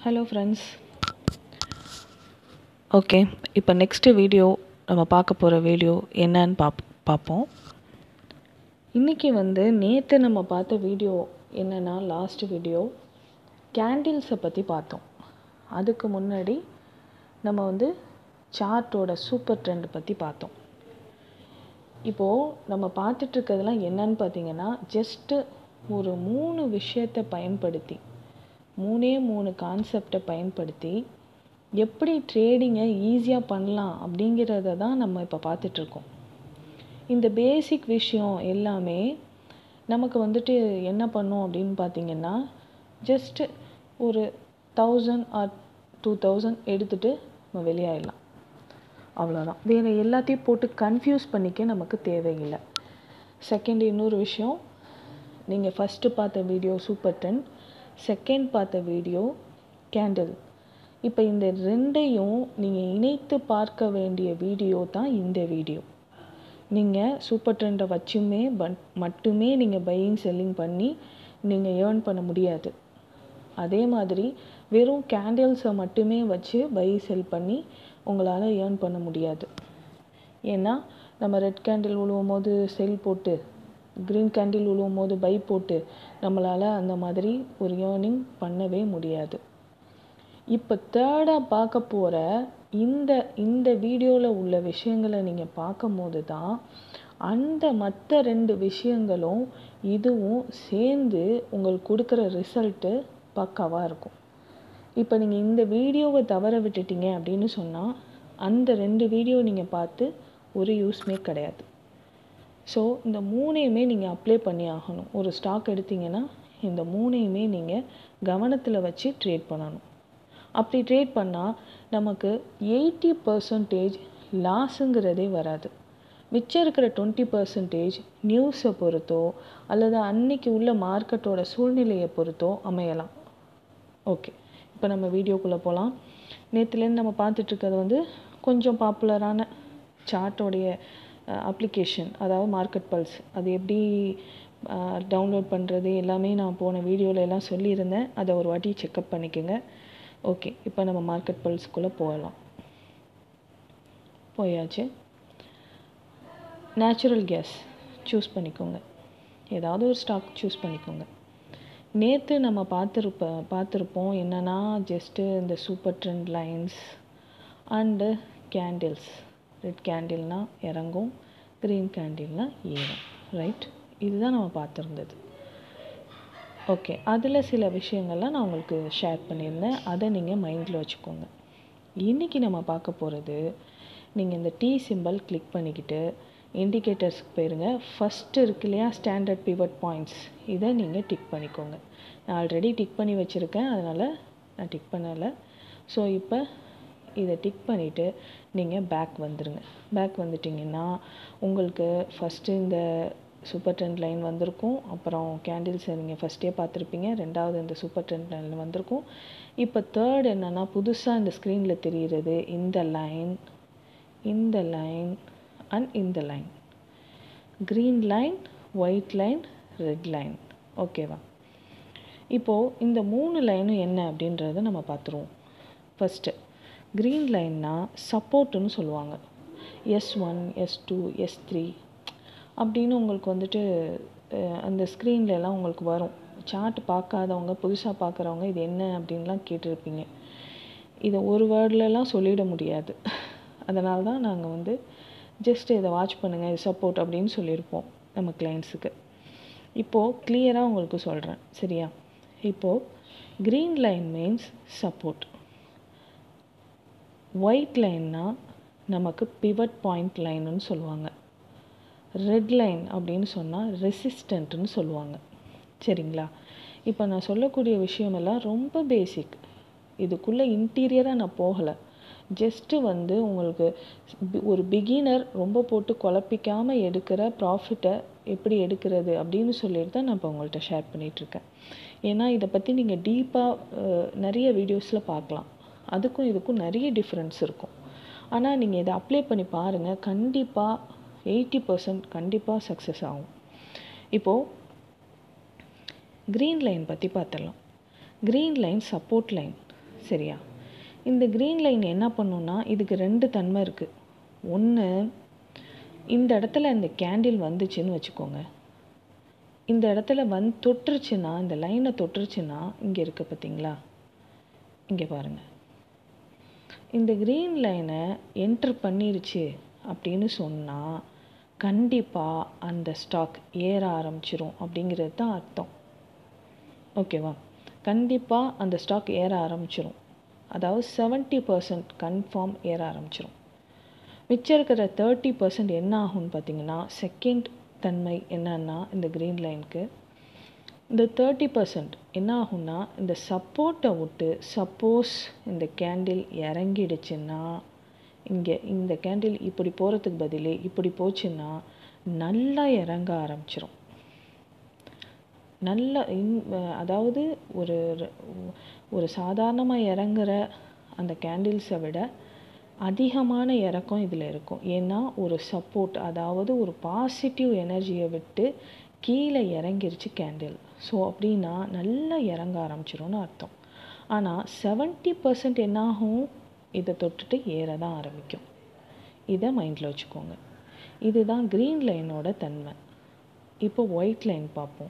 hello friends okay இப்போ next video நம்ம பார்க்க போகிற வீடியோ என்னன்னு பாப் பார்ப்போம் இன்றைக்கி வந்து நேற்று நம்ம பார்த்த வீடியோ என்னென்னா லாஸ்ட் வீடியோ கேண்டில்ஸை பற்றி பார்த்தோம் அதுக்கு முன்னாடி நம்ம வந்து சார்ட்டோட சூப்பர் ட்ரெண்ட் பற்றி பார்த்தோம் இப்போது நம்ம பார்த்துட்ருக்கிறதுலாம் என்னன்னு பார்த்தீங்கன்னா ஜஸ்ட்டு ஒரு மூணு விஷயத்தை பயன்படுத்தி மூணே மூணு கான்செப்டை பயன்படுத்தி எப்படி ட்ரேடிங்கை ஈஸியாக பண்ணலாம் அப்படிங்கிறத தான் நம்ம இப்போ பார்த்துட்ருக்கோம் இந்த பேசிக் விஷயம் எல்லாமே நமக்கு வந்துட்டு என்ன பண்ணும் அப்படின்னு பார்த்தீங்கன்னா ஜஸ்ட்டு ஒரு தௌசண்ட் ஆர் டூ தௌசண்ட் எடுத்துகிட்டு நம்ம வெளியாயிடலாம் அவ்வளோதான் வேறு எல்லாத்தையும் போட்டு கன்ஃபியூஸ் பண்ணிக்க நமக்கு தேவையில்லை செகண்ட் இன்னொரு விஷயம் நீங்கள் ஃபஸ்ட்டு பார்த்த வீடியோ சூப்பர் டென் செகண்ட் பார்த்த வீடியோ கேண்டில் இப்போ இந்த ரெண்டையும் நீங்கள் இணைத்து பார்க்க வேண்டிய வீடியோ தான் இந்த வீடியோ நீங்கள் சூப்பர் ட்ரெண்டை வச்சுமே பட் மட்டுமே நீங்கள் பையிங் செல்லிங் பண்ணி நீங்கள் ஏர்ன் பண்ண முடியாது அதே மாதிரி வெறும் கேண்டில்ஸை மட்டுமே வச்சு பை செல் பண்ணி உங்களால் ஏர்ன் பண்ண முடியாது ஏன்னா நம்ம ரெட் கேண்டில் விழுவும் போது செல் போட்டு க்ரீன் கேண்டில் விழுவும் போது பை போட்டு நம்மளால் அந்த மாதிரி ஒரு ஏர்னிங் பண்ணவே முடியாது இப்போ தேர்டாக பார்க்க போகிற இந்த இந்த வீடியோவில் உள்ள விஷயங்களை நீங்கள் பார்க்கும்போது தான் அந்த மற்ற ரெண்டு விஷயங்களும் இதுவும் சேர்ந்து உங்களுக்கு கொடுக்குற ரிசல்ட்டு பக்காவாக இருக்கும் இப்போ நீங்கள் இந்த வீடியோவை தவற விட்டுட்டீங்க அப்படின்னு சொன்னால் அந்த ரெண்டு வீடியோ நீங்கள் பார்த்து ஒரு யூஸ்மே கிடையாது ஸோ இந்த மூணையுமே நீங்கள் அப்ளை பண்ணி ஆகணும் ஒரு ஸ்டாக் எடுத்தீங்கன்னா இந்த மூணையுமே நீங்கள் கவனத்தில் வச்சு ட்ரேட் பண்ணணும் அப்படி ட்ரேட் பண்ணால் நமக்கு எயிட்டி பர்சன்டேஜ் லாஸுங்கிறதே வராது மிச்சம் இருக்கிற டுவெண்ட்டி பர்சன்டேஜ் நியூஸை பொறுத்தோ அல்லது அன்னைக்கு உள்ள மார்க்கெட்டோட சூழ்நிலையை பொறுத்தோ அமையலாம் ஓகே இப்போ நம்ம வீடியோக்குள்ளே போகலாம் நேற்றுலேருந்து நம்ம பார்த்துட்ருக்கிறது வந்து கொஞ்சம் பாப்புலரான சார்ட்டோடைய அப்ளிகேஷன் அதாவது மார்க்கெட் பல்ஸ் அது எப்படி டவுன்லோட் பண்ணுறது எல்லாமே நான் போன வீடியோவில் எல்லாம் சொல்லியிருந்தேன் அதை ஒரு வாட்டி செக்கப் பண்ணிக்கோங்க ஓகே இப்போ நம்ம மார்க்கெட் பல்ஸ்க்குள்ளே போகலாம் போயாச்சு நேச்சுரல் கேஸ் சூஸ் பண்ணிக்கோங்க ஏதாவது ஒரு ஸ்டாக் சூஸ் பண்ணிக்கோங்க நேற்று நம்ம பார்த்துருப்ப பார்த்துருப்போம் என்னென்னா ஜஸ்ட்டு இந்த super trend lines and candles red கேண்டில்னால் இறங்கும் க்ரீன் கேண்டில்னால் ஏறும் ரைட் இதுதான் நம்ம பார்த்துருந்தது ஓகே அதில் சில விஷயங்கள்லாம் நான் உங்களுக்கு ஷேர் பண்ணியிருந்தேன் அதை நீங்கள் மைண்டில் வச்சுக்கோங்க இன்றைக்கி நம்ம பார்க்க போகிறது நீங்கள் இந்த டீ சிம்பிள் கிளிக் பண்ணிக்கிட்டு இண்டிகேட்டர்ஸ்க்கு போயிருங்க ஃபஸ்ட்டு இருக்கு இல்லையா ஸ்டாண்டர்ட் பிவட் பாயிண்ட்ஸ் இதை நீங்கள் டிக் பண்ணிக்கோங்க நான் ஆல்ரெடி டிக் பண்ணி வச்சுருக்கேன் அதனால் நான் டிக் பண்ணலை ஸோ இப்போ இதை டிக் பண்ணிவிட்டு நீங்கள் பேக் வந்துடுங்க பேக் வந்துட்டிங்கன்னா உங்களுக்கு ஃபஸ்ட்டு இந்த சூப்பர் ட்ரெண்ட் லைன் வந்திருக்கும் அப்புறம் கேண்டில்ஸை நீங்கள் ஃபஸ்ட்டே பார்த்துருப்பீங்க ரெண்டாவது இந்த சூப்பர் ட்ரெண்ட் லைன் வந்திருக்கும் இப்போ தேர்ட் என்னென்னா புதுசாக இந்த ஸ்க்ரீனில் தெரிகிறது இந்த லைன் இந்த லைன் அண்ட் இந்த line green line white line red line ஓகேவா இப்போது இந்த மூணு லைனும் என்ன அப்படின்றத நம்ம பார்த்துருவோம் ஃபஸ்ட்டு க்ரீன் லைன்னா சப்போர்ட்டுன்னு சொல்லுவாங்க S one S two S three அப்படின்னு உங்களுக்கு வந்துட்டு அந்த ஸ்க்ரீன்லலாம் உங்களுக்கு வரும் சார்ட் பார்க்காதவங்க புதுசாக பார்க்குறவங்க இது என்ன அப்படின்லாம் கேட்டிருப்பீங்க இதை ஒரு வேர்ட்லலாம் சொல்லிட முடியாது அதனால தான் நாங்கள் வந்து ஜஸ்ட் இதை வாட்ச் பண்ணுங்கள் இது சப்போர்ட் அப்படின்னு சொல்லியிருப்போம் நம்ம கிளைண்ட்ஸுக்கு இப்போது கிளியராக உங்களுக்கு சொல்கிறேன் சரியா இப்போது green line means support white லைன்னா நமக்கு பிவட் பாயிண்ட் லைனுன்னு சொல்லுவாங்க ரெட் லைன் அப்படின்னு சொன்னால் ரெசிஸ்டண்ட்டுன்னு சொல்லுவாங்க சரிங்களா இப்போ நான் சொல்லக்கூடிய விஷயமெல்லாம் ரொம்ப பேசிக் இதுக்குள்ளே இன்டீரியராக நான் போகலை ஜஸ்ட்டு வந்து உங்களுக்கு ஒரு பிகினர் ரொம்ப போட்டு குழப்பிக்காமல் எடுக்கிற ப்ராஃபிட்டை எப்படி எடுக்கிறது அப்படின்னு சொல்லிட்டு தான் நான் இப்போ உங்கள்கிட்ட ஷேர் பண்ணிகிட்ருக்கேன் ஏன்னா இதை பற்றி நீங்கள் டீப்பாக நிறைய வீடியோஸில் பார்க்கலாம் அதுக்கும் இதுக்கும் நிறைய டிஃப்ரென்ஸ் இருக்கும் ஆனால் நீங்கள் இதை அப்ளை பண்ணி பாருங்கள் கண்டிப்பாக எயிட்டி பர்சன்ட் கண்டிப்பாக சக்ஸஸ் ஆகும் இப்போது க்ரீன் லைன் பற்றி பார்த்துடலாம் க்ரீன் லைன் சப்போர்ட் லைன் சரியா இந்த க்ரீன் லைன் என்ன பண்ணுன்னா இதுக்கு ரெண்டு தன்மை இருக்குது ஒன்று இந்த இடத்துல இந்த கேண்டில் வந்துச்சுன்னு வச்சுக்கோங்க இந்த இடத்துல வந்து தொட்டுருச்சுன்னா இந்த லைனை தொட்டுருச்சுன்னா இங்கே இருக்குது பார்த்தீங்களா இங்கே பாருங்கள் இந்த க்ரீன் லைனை என்ட்ரு பண்ணிருச்சு அப்படின்னு சொன்னால் கண்டிப்பாக அந்த ஸ்டாக் ஏற ஆரம்பிச்சிரும் அப்படிங்கிறது தான் அர்த்தம் ஓகேவா கண்டிப்பாக அந்த ஸ்டாக் ஏற ஆரம்பிச்சிரும் அதாவது செவன்ட்டி பர்சன்ட் கன்ஃபார்ம் ஏற ஆரம்பிச்சிரும் மிச்சம் இருக்கிற தேர்ட்டி பர்சன்ட் என்ன ஆகும்னு பார்த்தீங்கன்னா செகண்ட் தன்மை என்னன்னா இந்த க்ரீன் லைனுக்கு இந்த தேர்ட்டி பர்சன்ட் என்ன ஆகும்னா இந்த சப்போர்ட்டை விட்டு சப்போஸ் இந்த கேண்டில் இறங்கிடுச்சுன்னா இங்கே இந்த கேண்டில் இப்படி போகிறதுக்கு பதிலே இப்படி போச்சுன்னா நல்லா இறங்க ஆரம்பிச்சிரும் நல்ல இன் அதாவது ஒரு ஒரு சாதாரணமாக இறங்குற அந்த கேண்டில்ஸை விட அதிகமான இறக்கம் இதில் இருக்கும் ஏன்னா ஒரு சப்போர்ட் அதாவது ஒரு பாசிட்டிவ் எனர்ஜியை விட்டு கீழே இறங்கிருச்சு கேண்டில் ஸோ அப்படின்னா நல்லா இறங்க ஆரம்பிச்சிரும்னு அர்த்தம் ஆனால் செவன்ட்டி பர்சன்ட் என்னாகும் இதை தொட்டுட்டு ஏற தான் ஆரம்பிக்கும் இதை மைண்டில் வச்சுக்கோங்க இதுதான் க்ரீன் லைனோட தன்மை இப்போ ஒயிட் லைன் பார்ப்போம்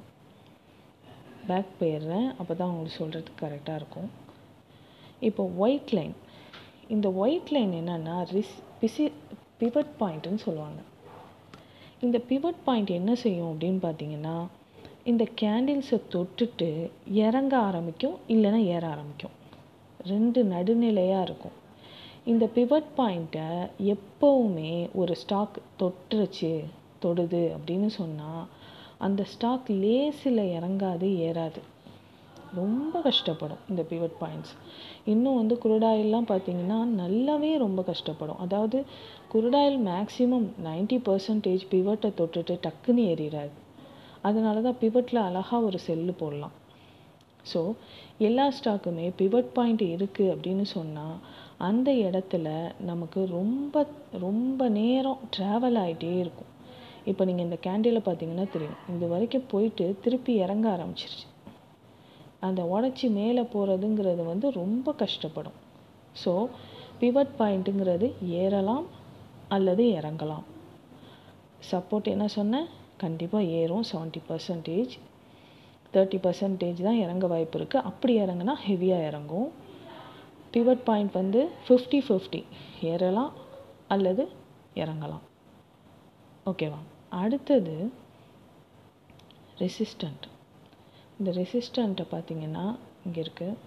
பேக் போயிடுறேன் அப்போ தான் உங்களுக்கு சொல்கிறதுக்கு கரெக்டாக இருக்கும் இப்போ ஒயிட் லைன் இந்த ஒயிட் லைன் என்னென்னா ரிஸ் பிசி பிவட் பாயிண்ட்டுன்னு சொல்லுவாங்க இந்த பிவட் பாயிண்ட் என்ன செய்யும் அப்படின்னு பார்த்தீங்கன்னா இந்த கேண்டில்ஸை தொட்டுட்டு இறங்க ஆரம்பிக்கும் இல்லைன்னா ஏற ஆரம்பிக்கும் ரெண்டு நடுநிலையாக இருக்கும் இந்த பிவட் பாயிண்ட்டை எப்போவுமே ஒரு ஸ்டாக் தொட்டுருச்சு தொடுது அப்படின்னு சொன்னால் அந்த ஸ்டாக் லேசில் இறங்காது ஏறாது ரொம்ப கஷ்டப்படும் இந்த பிவட் பாயிண்ட்ஸ் இன்னும் வந்து குருடாயில்லாம் பார்த்தீங்கன்னா நல்லாவே ரொம்ப கஷ்டப்படும் அதாவது குருடாயில் மேக்ஸிமம் நைன்ட்டி பர்சன்டேஜ் பிவட்டை தொட்டுட்டு டக்குன்னு ஏறிடாது அதனால தான் பிவட்டில் அழகாக ஒரு செல்லு போடலாம் ஸோ எல்லா ஸ்டாக்குமே பிவட் பாயிண்ட் இருக்குது அப்படின்னு சொன்னால் அந்த இடத்துல நமக்கு ரொம்ப ரொம்ப நேரம் ட்ராவல் ஆகிட்டே இருக்கும் இப்போ நீங்கள் இந்த கேண்டிலை பார்த்தீங்கன்னா தெரியும் இது வரைக்கும் போயிட்டு திருப்பி இறங்க ஆரம்பிச்சிருச்சு அந்த உடச்சி மேலே போகிறதுங்கிறது வந்து ரொம்ப கஷ்டப்படும் ஸோ பிவட் பாயிண்ட்டுங்கிறது ஏறலாம் அல்லது இறங்கலாம் சப்போர்ட் என்ன சொன்னேன் கண்டிப்பாக ஏறும் செவன்ட்டி பர்சன்டேஜ் தேர்ட்டி பர்சன்டேஜ் தான் இறங்க வாய்ப்பு இருக்குது அப்படி இறங்குனா ஹெவியாக இறங்கும் பிவட் பாயிண்ட் வந்து ஃபிஃப்டி ஃபிஃப்டி ஏறலாம் அல்லது இறங்கலாம் ஓகேவா அடுத்தது ரெசிஸ்டண்ட் இந்த ரெசிஸ்டண்ட்டை பார்த்தீங்கன்னா இங்கே இருக்குது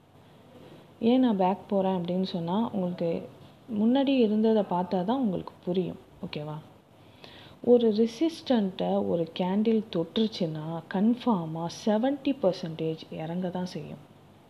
ஏன் நான் பேக் போகிறேன் அப்படின்னு சொன்னால் உங்களுக்கு முன்னாடி இருந்ததை பார்த்தா தான் உங்களுக்கு புரியும் ஓகேவா ஒரு ரெசிஸ்டண்ட்டை ஒரு கேண்டில் தொட்டுருச்சுன்னா கன்ஃபார்மாக செவன்ட்டி பர்சன்டேஜ் இறங்க தான் செய்யும்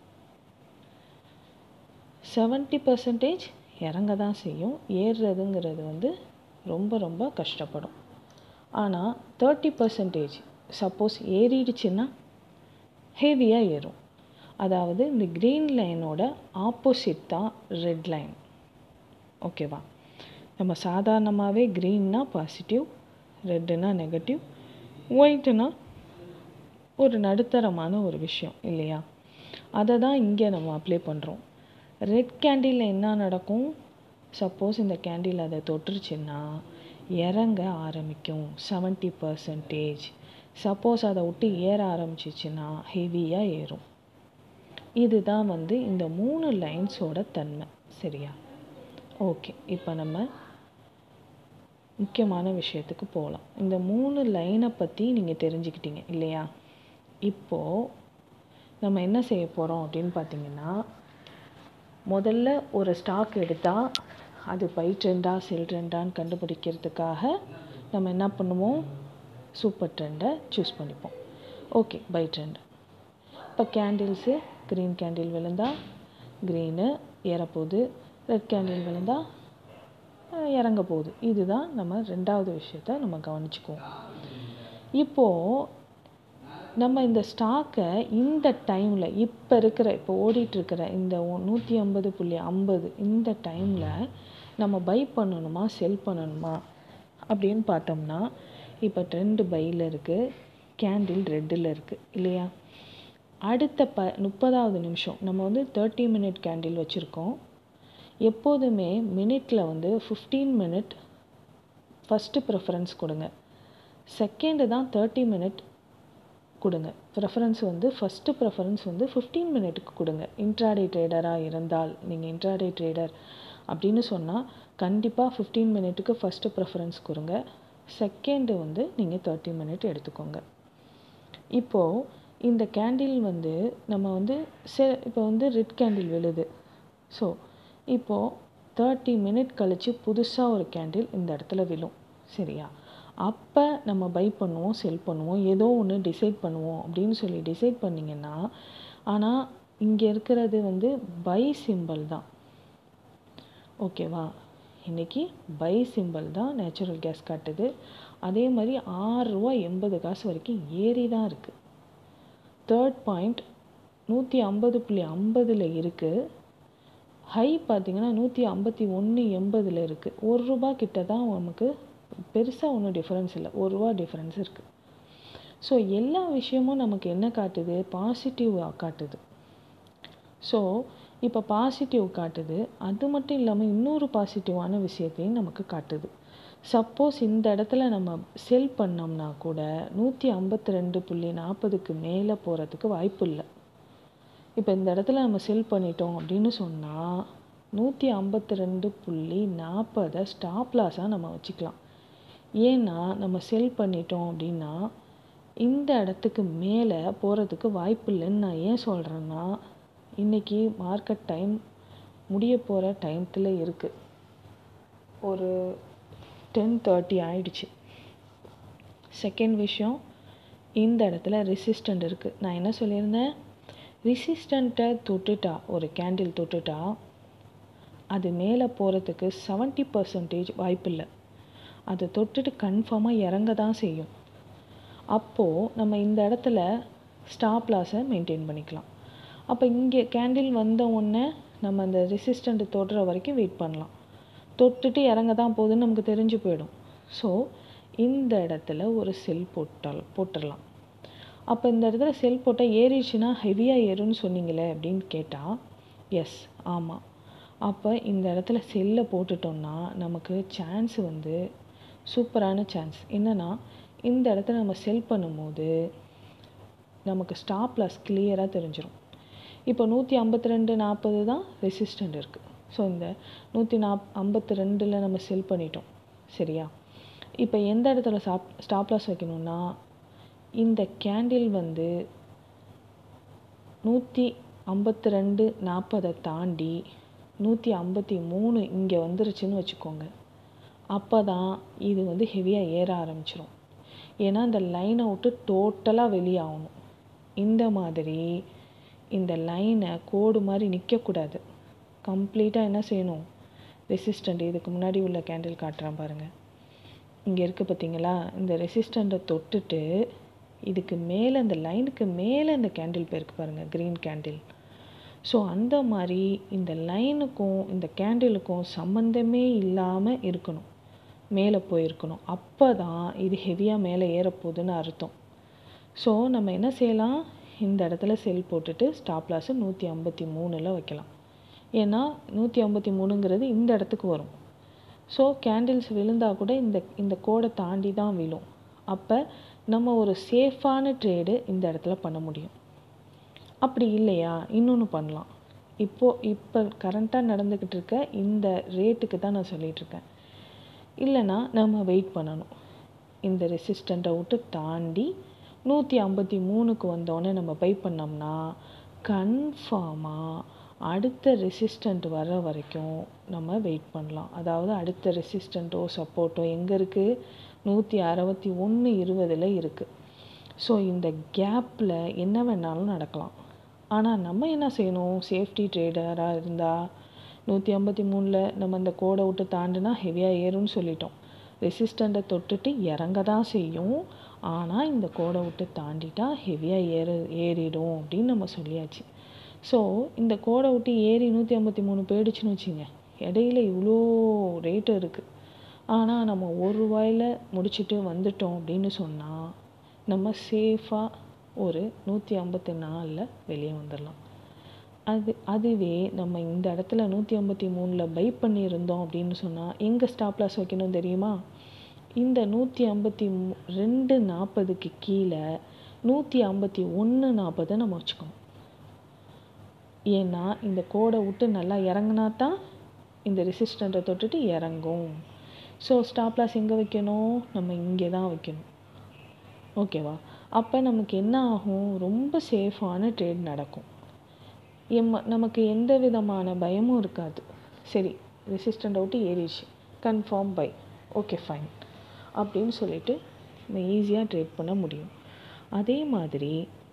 செவன்ட்டி பர்சன்டேஜ் இறங்க தான் செய்யும் ஏறுறதுங்கிறது வந்து ரொம்ப ரொம்ப கஷ்டப்படும் ஆனால் தேர்ட்டி பர்சன்டேஜ் சப்போஸ் ஏறிடுச்சுன்னா ஹெவியாக ஏறும் அதாவது இந்த க்ரீன் லைனோட ஆப்போசிட் தான் ரெட் லைன் ஓகேவா நம்ம சாதாரணமாகவே க்ரீன்னா பாசிட்டிவ் ரெட்டுனா நெகட்டிவ் ஒயிட்டுனா ஒரு நடுத்தரமான ஒரு விஷயம் இல்லையா அதை தான் இங்கே நம்ம அப்ளை பண்ணுறோம் ரெட் கேண்டிலில் என்ன நடக்கும் சப்போஸ் இந்த கேண்டில் அதை தொட்டுருச்சுன்னா இறங்க ஆரம்பிக்கும் செவன்ட்டி பர்சன்டேஜ் சப்போஸ் அதை விட்டு ஏற ஆரம்பிச்சிச்சுன்னா ஹெவியாக ஏறும் இதுதான் வந்து இந்த மூணு லைன்ஸோட தன்மை சரியா ஓகே இப்போ நம்ம முக்கியமான விஷயத்துக்கு போகலாம் இந்த மூணு லைனை பற்றி நீங்கள் தெரிஞ்சுக்கிட்டீங்க இல்லையா இப்போது நம்ம என்ன செய்ய போகிறோம் அப்படின்னு பார்த்தீங்கன்னா முதல்ல ஒரு ஸ்டாக் எடுத்தால் அது பை ட்ரெண்டா செல் ட்ரெண்டான்னு கண்டுபிடிக்கிறதுக்காக நம்ம என்ன பண்ணுவோம் சூப்பர் ட்ரெண்டை சூஸ் பண்ணிப்போம் ஓகே பை ட்ரெண்ட் இப்போ கேண்டில்ஸு க்ரீன் கேண்டில் விழுந்தா க்ரீனு ஏறப்போகுது ரெட் கேண்டில் விழுந்தா இறங்க போகுது இதுதான் நம்ம ரெண்டாவது விஷயத்த நம்ம கவனிச்சுக்குவோம் இப்போது நம்ம இந்த ஸ்டாக்கை இந்த டைமில் இப்போ இருக்கிற இப்போ ஓடிட்டுருக்கிற இந்த நூற்றி ஐம்பது புள்ளி ஐம்பது இந்த டைமில் நம்ம பை பண்ணணுமா செல் பண்ணணுமா அப்படின்னு பார்த்தோம்னா இப்போ ட்ரெண்டு பையில் இருக்குது கேண்டில் ரெட்டில் இருக்குது இல்லையா அடுத்த ப முப்பதாவது நிமிஷம் நம்ம வந்து தேர்ட்டி மினிட் கேண்டில் வச்சுருக்கோம் எப்போதுமே மினிட்டில் வந்து ஃபிஃப்டீன் மினிட் ஃபஸ்ட்டு ப்ரிஃபரன்ஸ் கொடுங்க செகண்டு தான் தேர்ட்டி மினிட் கொடுங்க ப்ரெஃபரன்ஸ் வந்து ஃபஸ்ட்டு ப்ரெஃபரன்ஸ் வந்து ஃபிஃப்டீன் மினிட்டுக்கு கொடுங்க இன்ட்ராடே ட்ரேடராக இருந்தால் நீங்கள் இன்ட்ராடே ட்ரேடர் அப்படின்னு சொன்னால் கண்டிப்பாக ஃபிஃப்டீன் மினிட்டுக்கு ஃபஸ்ட்டு ப்ரெஃபரன்ஸ் கொடுங்க செகண்டு வந்து நீங்கள் தேர்ட்டி மினிட் எடுத்துக்கோங்க இப்போது இந்த கேண்டில் வந்து நம்ம வந்து செ இப்போ வந்து ரெட் கேண்டில் விழுது ஸோ இப்போது தேர்ட்டி மினிட் கழித்து புதுசாக ஒரு கேண்டில் இந்த இடத்துல விழும் சரியா அப்போ நம்ம பை பண்ணுவோம் செல் பண்ணுவோம் ஏதோ ஒன்று டிசைட் பண்ணுவோம் அப்படின்னு சொல்லி டிசைட் பண்ணிங்கன்னா ஆனால் இங்கே இருக்கிறது வந்து பை சிம்பிள் தான் ஓகேவா இன்றைக்கி பை சிம்பிள் தான் நேச்சுரல் கேஸ் காட்டுது அதே மாதிரி ஆறுரூவா எண்பது காசு வரைக்கும் ஏறி தான் இருக்குது தேர்ட் பாயிண்ட் நூற்றி ஐம்பது புள்ளி ஐம்பதில் இருக்குது ஹை பார்த்திங்கன்னா நூற்றி ஐம்பத்தி ஒன்று எண்பதில் இருக்குது ஒரு ரூபா கிட்ட தான் நமக்கு பெருசாக ஒன்றும் டிஃப்ரென்ஸ் இல்லை ஒரு ரூபா டிஃப்ரென்ஸ் இருக்குது ஸோ எல்லா விஷயமும் நமக்கு என்ன காட்டுது பாசிட்டிவாக காட்டுது ஸோ இப்போ பாசிட்டிவ் காட்டுது அது மட்டும் இல்லாமல் இன்னொரு பாசிட்டிவான விஷயத்தையும் நமக்கு காட்டுது சப்போஸ் இந்த இடத்துல நம்ம செல் பண்ணோம்னா கூட நூற்றி ஐம்பத்தி ரெண்டு புள்ளி நாற்பதுக்கு மேலே போகிறதுக்கு வாய்ப்பு இல்லை இப்போ இந்த இடத்துல நம்ம செல் பண்ணிட்டோம் அப்படின்னு சொன்னால் நூற்றி ஐம்பத்தி ரெண்டு புள்ளி நாற்பதை ஸ்டாப் லாஸாக நம்ம வச்சுக்கலாம் ஏன்னா நம்ம செல் பண்ணிட்டோம் அப்படின்னா இந்த இடத்துக்கு மேலே போகிறதுக்கு வாய்ப்பு இல்லைன்னு நான் ஏன் சொல்கிறேன்னா இன்றைக்கி மார்க்கெட் டைம் முடிய போகிற டைமத்தில் இருக்குது ஒரு டென் தேர்ட்டி ஆயிடுச்சு செகண்ட் விஷயம் இந்த இடத்துல ரெசிஸ்டண்ட் இருக்குது நான் என்ன சொல்லியிருந்தேன் ரெசிஸ்டண்ட்டை தொட்டுட்டா ஒரு கேண்டில் தொட்டுட்டா அது மேலே போகிறதுக்கு செவன்ட்டி பர்சன்டேஜ் வாய்ப்பு இல்லை அதை தொட்டுட்டு கன்ஃபார்மாக இறங்க தான் செய்யும் அப்போது நம்ம இந்த இடத்துல ஸ்டாப் லாஸை மெயின்டைன் பண்ணிக்கலாம் அப்போ இங்கே கேண்டில் வந்த உடனே நம்ம அந்த ரெசிஸ்டண்ட்டு தொடுற வரைக்கும் வெயிட் பண்ணலாம் தொட்டுட்டு இறங்க தான் போகுதுன்னு நமக்கு தெரிஞ்சு போயிடும் ஸோ இந்த இடத்துல ஒரு செல் போட்டால் போட்டுடலாம் அப்போ இந்த இடத்துல செல் போட்டால் ஏறிடுச்சுன்னா ஹெவியாக ஏறும்னு சொன்னீங்களே அப்படின்னு கேட்டால் எஸ் ஆமாம் அப்போ இந்த இடத்துல செல்லை போட்டுட்டோம்னா நமக்கு சான்ஸ் வந்து சூப்பரான சான்ஸ் என்னென்னா இந்த இடத்துல நம்ம செல் பண்ணும்போது நமக்கு ஸ்டாப் லாஸ் கிளியராக தெரிஞ்சிடும் இப்போ நூற்றி ஐம்பத்தி ரெண்டு நாற்பது தான் ரெசிஸ்டண்ட் இருக்குது ஸோ இந்த நூற்றி நாப் ஐம்பத்தி ரெண்டில் நம்ம செல் பண்ணிட்டோம் சரியா இப்போ எந்த இடத்துல ஸ்டாப் ஸ்டாப் லாஸ் வைக்கணும்னா இந்த கேண்டில் வந்து நூற்றி ஐம்பத்தி ரெண்டு நாற்பதை தாண்டி நூற்றி ஐம்பத்தி மூணு இங்கே வந்துருச்சுன்னு வச்சுக்கோங்க அப்போ தான் இது வந்து ஹெவியாக ஏற ஆரம்பிச்சிரும் ஏன்னா இந்த லைனை விட்டு டோட்டலாக வெளியாகணும் இந்த மாதிரி இந்த லைனை கோடு மாதிரி நிற்கக்கூடாது கம்ப்ளீட்டாக என்ன செய்யணும் ரெசிஸ்டண்ட் இதுக்கு முன்னாடி உள்ள கேண்டில் காட்டுறேன் பாருங்கள் இங்கே இருக்குது பார்த்தீங்களா இந்த ரெசிஸ்டண்ட்டை தொட்டுட்டு இதுக்கு மேலே இந்த லைனுக்கு மேலே இந்த கேண்டில் போயிருக்கு பாருங்கள் க்ரீன் கேண்டில் ஸோ அந்த மாதிரி இந்த லைனுக்கும் இந்த கேண்டிலுக்கும் சம்மந்தமே இல்லாமல் இருக்கணும் மேலே போயிருக்கணும் அப்போ தான் இது ஹெவியாக மேலே ஏறப்போகுதுன்னு அர்த்தம் ஸோ நம்ம என்ன செய்யலாம் இந்த இடத்துல செல் போட்டுட்டு ஸ்டாப் லாஸை நூற்றி ஐம்பத்தி மூணில் வைக்கலாம் ஏன்னா நூற்றி ஐம்பத்தி மூணுங்கிறது இந்த இடத்துக்கு வரும் ஸோ கேண்டில்ஸ் விழுந்தால் கூட இந்த இந்த கோடை தாண்டி தான் விழும் அப்போ நம்ம ஒரு சேஃபான ட்ரேடு இந்த இடத்துல பண்ண முடியும் அப்படி இல்லையா இன்னொன்று பண்ணலாம் இப்போது இப்போ கரண்ட்டாக நடந்துக்கிட்டு இருக்க இந்த ரேட்டுக்கு தான் நான் சொல்லிகிட்ருக்கேன் இல்லைன்னா நம்ம வெயிட் பண்ணணும் இந்த ரெசிஸ்டண்ட்டை விட்டு தாண்டி நூற்றி ஐம்பத்தி மூணுக்கு வந்தோடனே நம்ம பை பண்ணோம்னா கன்ஃபார்மாக அடுத்த ரெசிஸ்டண்ட் வர வரைக்கும் நம்ம வெயிட் பண்ணலாம் அதாவது அடுத்த ரெசிஸ்டண்ட்டோ சப்போர்ட்டோ எங்கே இருக்குது நூற்றி அறுபத்தி ஒன்று இருபதில் இருக்குது ஸோ இந்த கேப்பில் என்ன வேணாலும் நடக்கலாம் ஆனால் நம்ம என்ன செய்யணும் சேஃப்டி ட்ரேடராக இருந்தால் நூற்றி ஐம்பத்தி மூணில் நம்ம இந்த கோடை விட்டு தாண்டினா ஹெவியாக ஏறும்னு சொல்லிட்டோம் ரெசிஸ்டண்ட்டை தொட்டுட்டு இறங்க தான் செய்யும் ஆனால் இந்த கோடை விட்டு தாண்டிட்டா ஹெவியாக ஏற ஏறிடும் அப்படின்னு நம்ம சொல்லியாச்சு ஸோ இந்த கோடை விட்டு ஏறி நூற்றி ஐம்பத்தி மூணு போயிடுச்சுன்னு வச்சுங்க இடையில இவ்வளோ ரேட்டு இருக்குது ஆனால் நம்ம ஒரு ரூபாயில் முடிச்சுட்டு வந்துட்டோம் அப்படின்னு சொன்னால் நம்ம சேஃபாக ஒரு நூற்றி ஐம்பத்தி நாலில் வெளியே வந்துடலாம் அது அதுவே நம்ம இந்த இடத்துல நூற்றி ஐம்பத்தி மூணில் பை பண்ணியிருந்தோம் அப்படின்னு சொன்னால் எங்கே ஸ்டாப் லாஸ் வைக்கணும் தெரியுமா இந்த நூற்றி ஐம்பத்தி மூ ரெண்டு நாற்பதுக்கு கீழே நூற்றி ஐம்பத்தி ஒன்று நாற்பதை நம்ம வச்சுக்கணும் ஏன்னா இந்த கோடை விட்டு நல்லா இறங்குனா தான் இந்த ரெசிஸ்டண்ட்டை தொட்டுட்டு இறங்கும் ஸோ ஸ்டாப் லாஸ் எங்கே வைக்கணும் நம்ம இங்கே தான் வைக்கணும் ஓகேவா அப்போ நமக்கு என்ன ஆகும் ரொம்ப சேஃபான ட்ரேட் நடக்கும் எம்ம நமக்கு எந்த விதமான பயமும் இருக்காது சரி ரெசிஸ்டண்ட் விட்டு ஏறிடுச்சு கன்ஃபார்ம் பை ஓகே ஃபைன் அப்படின்னு சொல்லிட்டு நம்ம ஈஸியாக ட்ரேட் பண்ண முடியும் அதே மாதிரி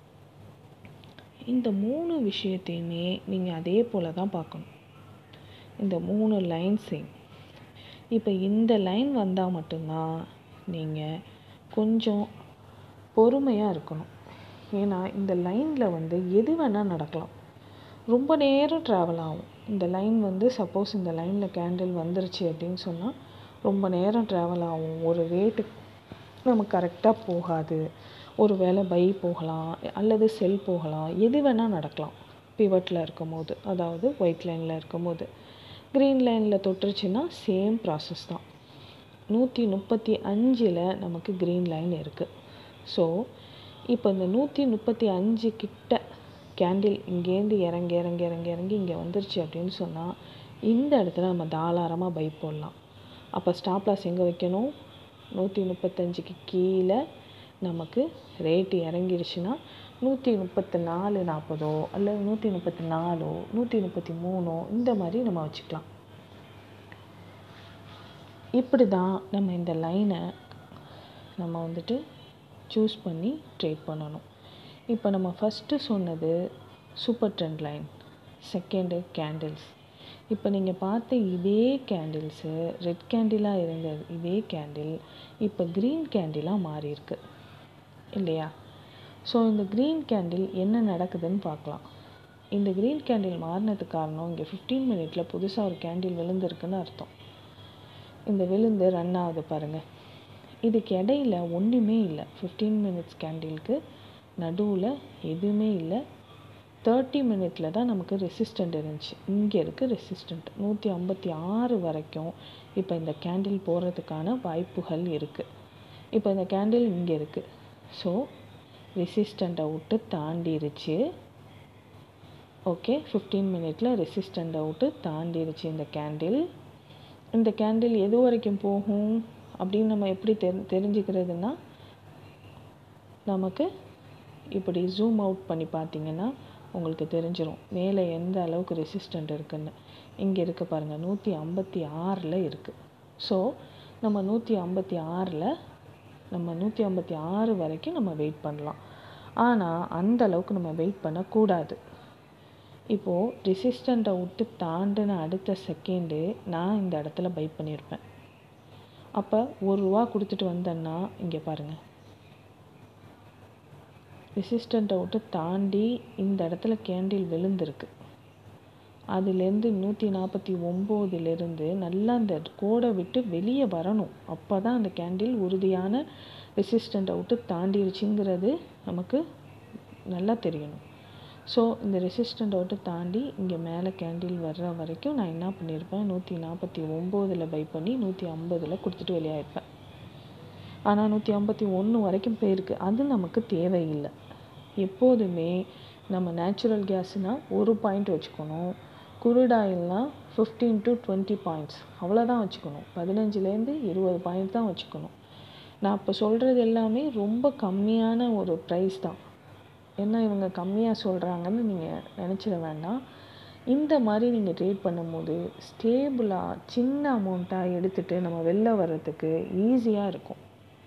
இந்த மூணு விஷயத்தையுமே நீங்கள் அதே போல் தான் பார்க்கணும் இந்த மூணு லைன்ஸையும் இப்போ இந்த லைன் வந்தால் மட்டும்தான் நீங்கள் கொஞ்சம் பொறுமையாக இருக்கணும் ஏன்னா இந்த லைனில் வந்து எது வேணால் நடக்கலாம் ரொம்ப நேரம் ட்ராவல் ஆகும் இந்த லைன் வந்து சப்போஸ் இந்த லைனில் கேண்டில் வந்துருச்சு அப்படின்னு சொன்னால் ரொம்ப நேரம் ட்ராவல் ஆகும் ஒரு ரேட்டு நமக்கு கரெக்டாக போகாது ஒரு வேளை பை போகலாம் அல்லது செல் போகலாம் எது வேணால் நடக்கலாம் பிவட்டில் இருக்கும் போது அதாவது ஒயிட் லைனில் இருக்கும் போது க்ரீன் லைனில் தொட்டுருச்சுன்னா சேம் ப்ராசஸ் தான் நூற்றி முப்பத்தி அஞ்சில் நமக்கு க்ரீன் லைன் இருக்குது ஸோ இப்போ இந்த நூற்றி முப்பத்தி அஞ்சு கிட்ட கேண்டில் இங்கேருந்து இறங்கி இறங்கி இறங்கி இறங்கி இங்கே வந்துருச்சு அப்படின்னு சொன்னால் இந்த இடத்துல நம்ம தாராளமாக பை போடலாம் அப்போ ஸ்டாப் லாஸ் எங்கே வைக்கணும் நூற்றி முப்பத்தஞ்சுக்கு கீழே நமக்கு ரேட்டு இறங்கிடுச்சுன்னா நூற்றி முப்பத்தி நாலு நாற்பதோ அல்லது நூற்றி முப்பத்தி நாலோ நூற்றி முப்பத்தி மூணோ இந்த மாதிரி நம்ம வச்சுக்கலாம் இப்படி தான் நம்ம இந்த லைனை நம்ம வந்துட்டு சூஸ் பண்ணி ட்ரேட் பண்ணணும் இப்போ நம்ம ஃபஸ்ட்டு சொன்னது super trend line second candles இப்போ நீங்கள் பார்த்த இதே கேண்டில்ஸு ரெட் கேண்டிலாக இருந்த இதே கேண்டில் இப்போ க்ரீன் கேண்டிலாக மாறியிருக்கு இல்லையா ஸோ இந்த க்ரீன் கேண்டில் என்ன நடக்குதுன்னு பார்க்கலாம் இந்த க்ரீன் கேண்டில் மாறினதுக்கு காரணம் இங்கே ஃபிஃப்டீன் மினிட்டில் புதுசாக ஒரு கேண்டில் விழுந்திருக்குன்னு அர்த்தம் இந்த விழுந்து ரன் ஆகுது பாருங்கள் இதுக்கு இடையில ஒன்றுமே இல்லை ஃபிஃப்டீன் மினிட்ஸ் கேண்டிலுக்கு நடுவில் எதுவுமே இல்லை தேர்ட்டி மினிட்ல தான் நமக்கு ரெசிஸ்டண்ட் இருந்துச்சு இங்கே இருக்குது ரெசிஸ்டண்ட் நூற்றி ஐம்பத்தி ஆறு வரைக்கும் இப்போ இந்த கேண்டில் போகிறதுக்கான வாய்ப்புகள் இருக்குது இப்போ இந்த கேண்டில் இங்கே இருக்குது ஸோ ரெசிஸ்டண்ட்டை விட்டு தாண்டிருச்சு ஓகே ஃபிஃப்டீன் மினிட்ல ரெசிஸ்டண்ட்டை விட்டு தாண்டிருச்சு இந்த கேண்டில் இந்த கேண்டில் எது வரைக்கும் போகும் அப்படின்னு நம்ம எப்படி தெரி தெரிஞ்சுக்கிறதுனா நமக்கு இப்படி ஜூம் அவுட் பண்ணி பார்த்தீங்கன்னா உங்களுக்கு தெரிஞ்சிடும் மேலே எந்த அளவுக்கு ரெசிஸ்டண்ட் இருக்குன்னு இங்கே இருக்க பாருங்கள் நூற்றி ஐம்பத்தி ஆறில் இருக்குது ஸோ நம்ம நூற்றி ஐம்பத்தி ஆறில் நம்ம நூற்றி ஐம்பத்தி ஆறு வரைக்கும் நம்ம வெயிட் பண்ணலாம் ஆனால் அந்த அளவுக்கு நம்ம வெயிட் பண்ணக்கூடாது இப்போது ரெசிஸ்டண்ட்டை விட்டு தாண்டின அடுத்த செகண்டு நான் இந்த இடத்துல பை பண்ணியிருப்பேன் அப்போ ஒரு ரூபா கொடுத்துட்டு வந்தேன்னா இங்கே பாருங்கள் ரெசிஸ்டண்ட்டை விட்டு தாண்டி இந்த இடத்துல கேண்டில் விழுந்திருக்கு அதுலேருந்து நூற்றி நாற்பத்தி ஒம்போதுலேருந்து நல்லா அந்த கோடை விட்டு வெளியே வரணும் அப்போ தான் அந்த கேண்டில் உறுதியான ரெசிஸ்டண்ட்டை விட்டு தாண்டிருச்சுங்கிறது நமக்கு நல்லா தெரியணும் ஸோ இந்த ரெசிஸ்டண்ட்டை விட்டு தாண்டி இங்கே மேலே கேண்டில் வர்ற வரைக்கும் நான் என்ன பண்ணியிருப்பேன் நூற்றி நாற்பத்தி ஒம்போதில் பை பண்ணி நூற்றி ஐம்பதில் கொடுத்துட்டு வெளியாயிருப்பேன் ஆனால் நூற்றி ஐம்பத்தி ஒன்று வரைக்கும் போயிருக்கு அது நமக்கு தேவையில்லை எப்போதுமே நம்ம நேச்சுரல் கேஸ்னால் ஒரு பாயிண்ட் வச்சுக்கணும் குருடாயில்னால் ஃபிஃப்டீன் டு டுவெண்ட்டி பாயிண்ட்ஸ் அவ்வளோதான் வச்சுக்கணும் பதினஞ்சுலேருந்து இருபது பாயிண்ட் தான் வச்சுக்கணும் நான் இப்போ சொல்கிறது எல்லாமே ரொம்ப கம்மியான ஒரு ப்ரைஸ் தான் என்ன இவங்க கம்மியாக சொல்கிறாங்கன்னு நீங்கள் நினச்சிட வேண்டாம் இந்த மாதிரி நீங்கள் ட்ரேட் பண்ணும்போது ஸ்டேபிளாக சின்ன அமௌண்ட்டாக எடுத்துகிட்டு நம்ம வெளில வர்றதுக்கு ஈஸியாக இருக்கும்